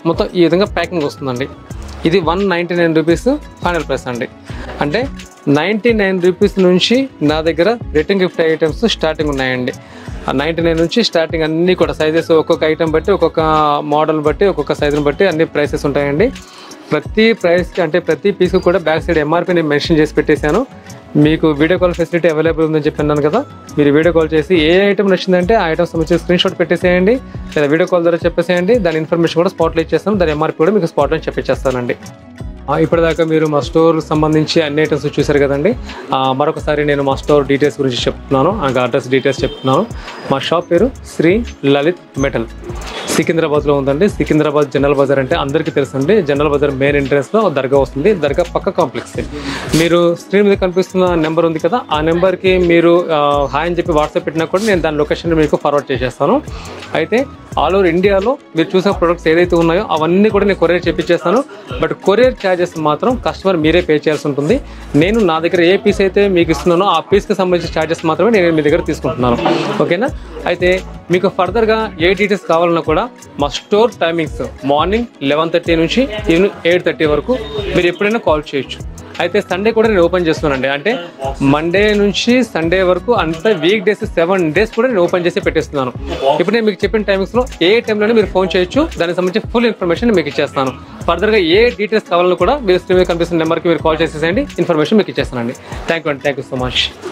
మొత్తం ఈ విధంగా ప్యాకింగ్ వస్తుందండి ఇది one ninety nine rupees final price అండి అంటే నైంటీ నైన్ రూపీస్ నుంచి నా దగ్గర రిటర్న్ గిఫ్ట్ ఐటమ్స్ స్టార్టింగ్ ఉన్నాయండి నైంటీ నైన్ నుంచి స్టార్టింగ్ అన్నీ కూడా సైజెస్ ఒక్కొక్క ఐటమ్ బట్టి ఒక్కొక్క మోడల్ బట్టి ఒక్కొక్క సైజుని బట్టి అన్ని ప్రైసెస్ ఉంటాయండి ప్రతి ప్రైస్కి అంటే ప్రతి పీస్కి కూడా బ్యాక్ సైడ్ ఎంఆర్పి నేను మెన్షన్ చేసి పెట్టేశాను మీకు వీడియో కాల్ ఫెసిలిటీ అవైలబుల్ ఉందని చెప్పినాను కదా మీరు వీడియో కాల్ చేసి ఏ ఐటమ్ నచ్చిందంటే ఆ ఐటమ్ సంబంధించి స్క్రీన్ షాట్ పెట్టేసేయండి లేదా వీడియో కాల్ ద్వారా చెప్పేసేయండి దాని ఇన్ఫర్మేషన్ కూడా స్పాట్లో ఇచ్చేస్తాను దాని ఎంఆర్పి కూడా మీకు స్పాట్లో చెప్పిచ్చేస్తానండి ఆ, ఇప్పటిదాకా మీరు మా స్టోర్ సంబంధించి అన్ని ఐటమ్స్ చూశారు కదండి ఆ, మరొకసారి నేను మా స్టోర్ డీటెయిల్స్ గురించి చెప్తున్నాను ఆ అడ్రస్ డీటెయిల్స్ చెప్తున్నాను మా షాప్ పేరు శ్రీ లలిత్ మెటల్ సికింద్రాబాద్లో ఉందండి సికింద్రాబాద్ జనరల్ బజార్ అంటే అందరికీ తెలుసండి జనరల్ బజార్ మెయిన్ ఎంట్రన్స్లో దర్గా వస్తుంది దర్గా పక్క కాంప్లెక్స్ మీరు స్క్రీన్ మీద కనిపిస్తున్న నెంబర్ ఉంది కదా ఆ నెంబర్కి మీరు ఆ, హాయ్ అని చెప్పి వాట్సాప్ పెట్టినా కూడా నేను దాని లొకేషన్ మీకు ఫార్వర్డ్ చేసేస్తాను అయితే ఆల్ ఓవర్ ఇండియాలో మీరు చూసిన ప్రొడక్ట్స్ ఏదైతే ఉన్నాయో అవన్నీ కూడా నేను కొరియర్ చేపించేస్తాను బట్ కొరియర్ ఛార్జెస్ మాత్రం కస్టమర్ మీరే పే చేయాల్సి ఉంటుంది నేను నా దగ్గర ఏ పీస్ అయితే మీకు ఇస్తున్నానో ఆ పీస్కి సంబంధించిన ఛార్జెస్ మాత్రమే నేను మీ దగ్గర తీసుకుంటున్నాను ఓకేనా అయితే మీకు ఫర్దర్గా ఏ డీటెయిల్స్ కావాలన్నా కూడా మా store timings morning eleven thirty నుంచి ఈవినింగ్ ఎయిట్ థర్టీ వరకు మీరు ఎప్పుడైనా కాల్ చేయొచ్చు అయితే సండే కూడా నేను ఓపెన్ చేస్తున్నానండి అంటే మండే నుంచి సండే వరకు అంత వీక్ డేస్ సెవెన్ డేస్ కూడా నేను ఓపెన్ చేసి పెట్టేస్తున్నాను ఇప్పుడు నేను మీకు చెప్పిన టైమింగ్స్లో ఏ టైంలోనే మీరు ఫోన్ చేయొచ్చు దానికి సంబంధించి ఫుల్ ఇన్ఫర్మేషన్ మీకు ఇచ్చేస్తాను ఫర్దర్గా ఏ డీటెయిల్స్ కావాలన్నా కూడా మీరు స్క్రీన్ మీద కనిపిస్తున్న నెంబర్కి మీరు కాల్ చేసేసేయండి ఇన్ఫర్మేషన్ మీకు ఇచ్చేస్తానండి థ్యాంక్ యూ అండి థ్యాంక్ యూ సో మచ్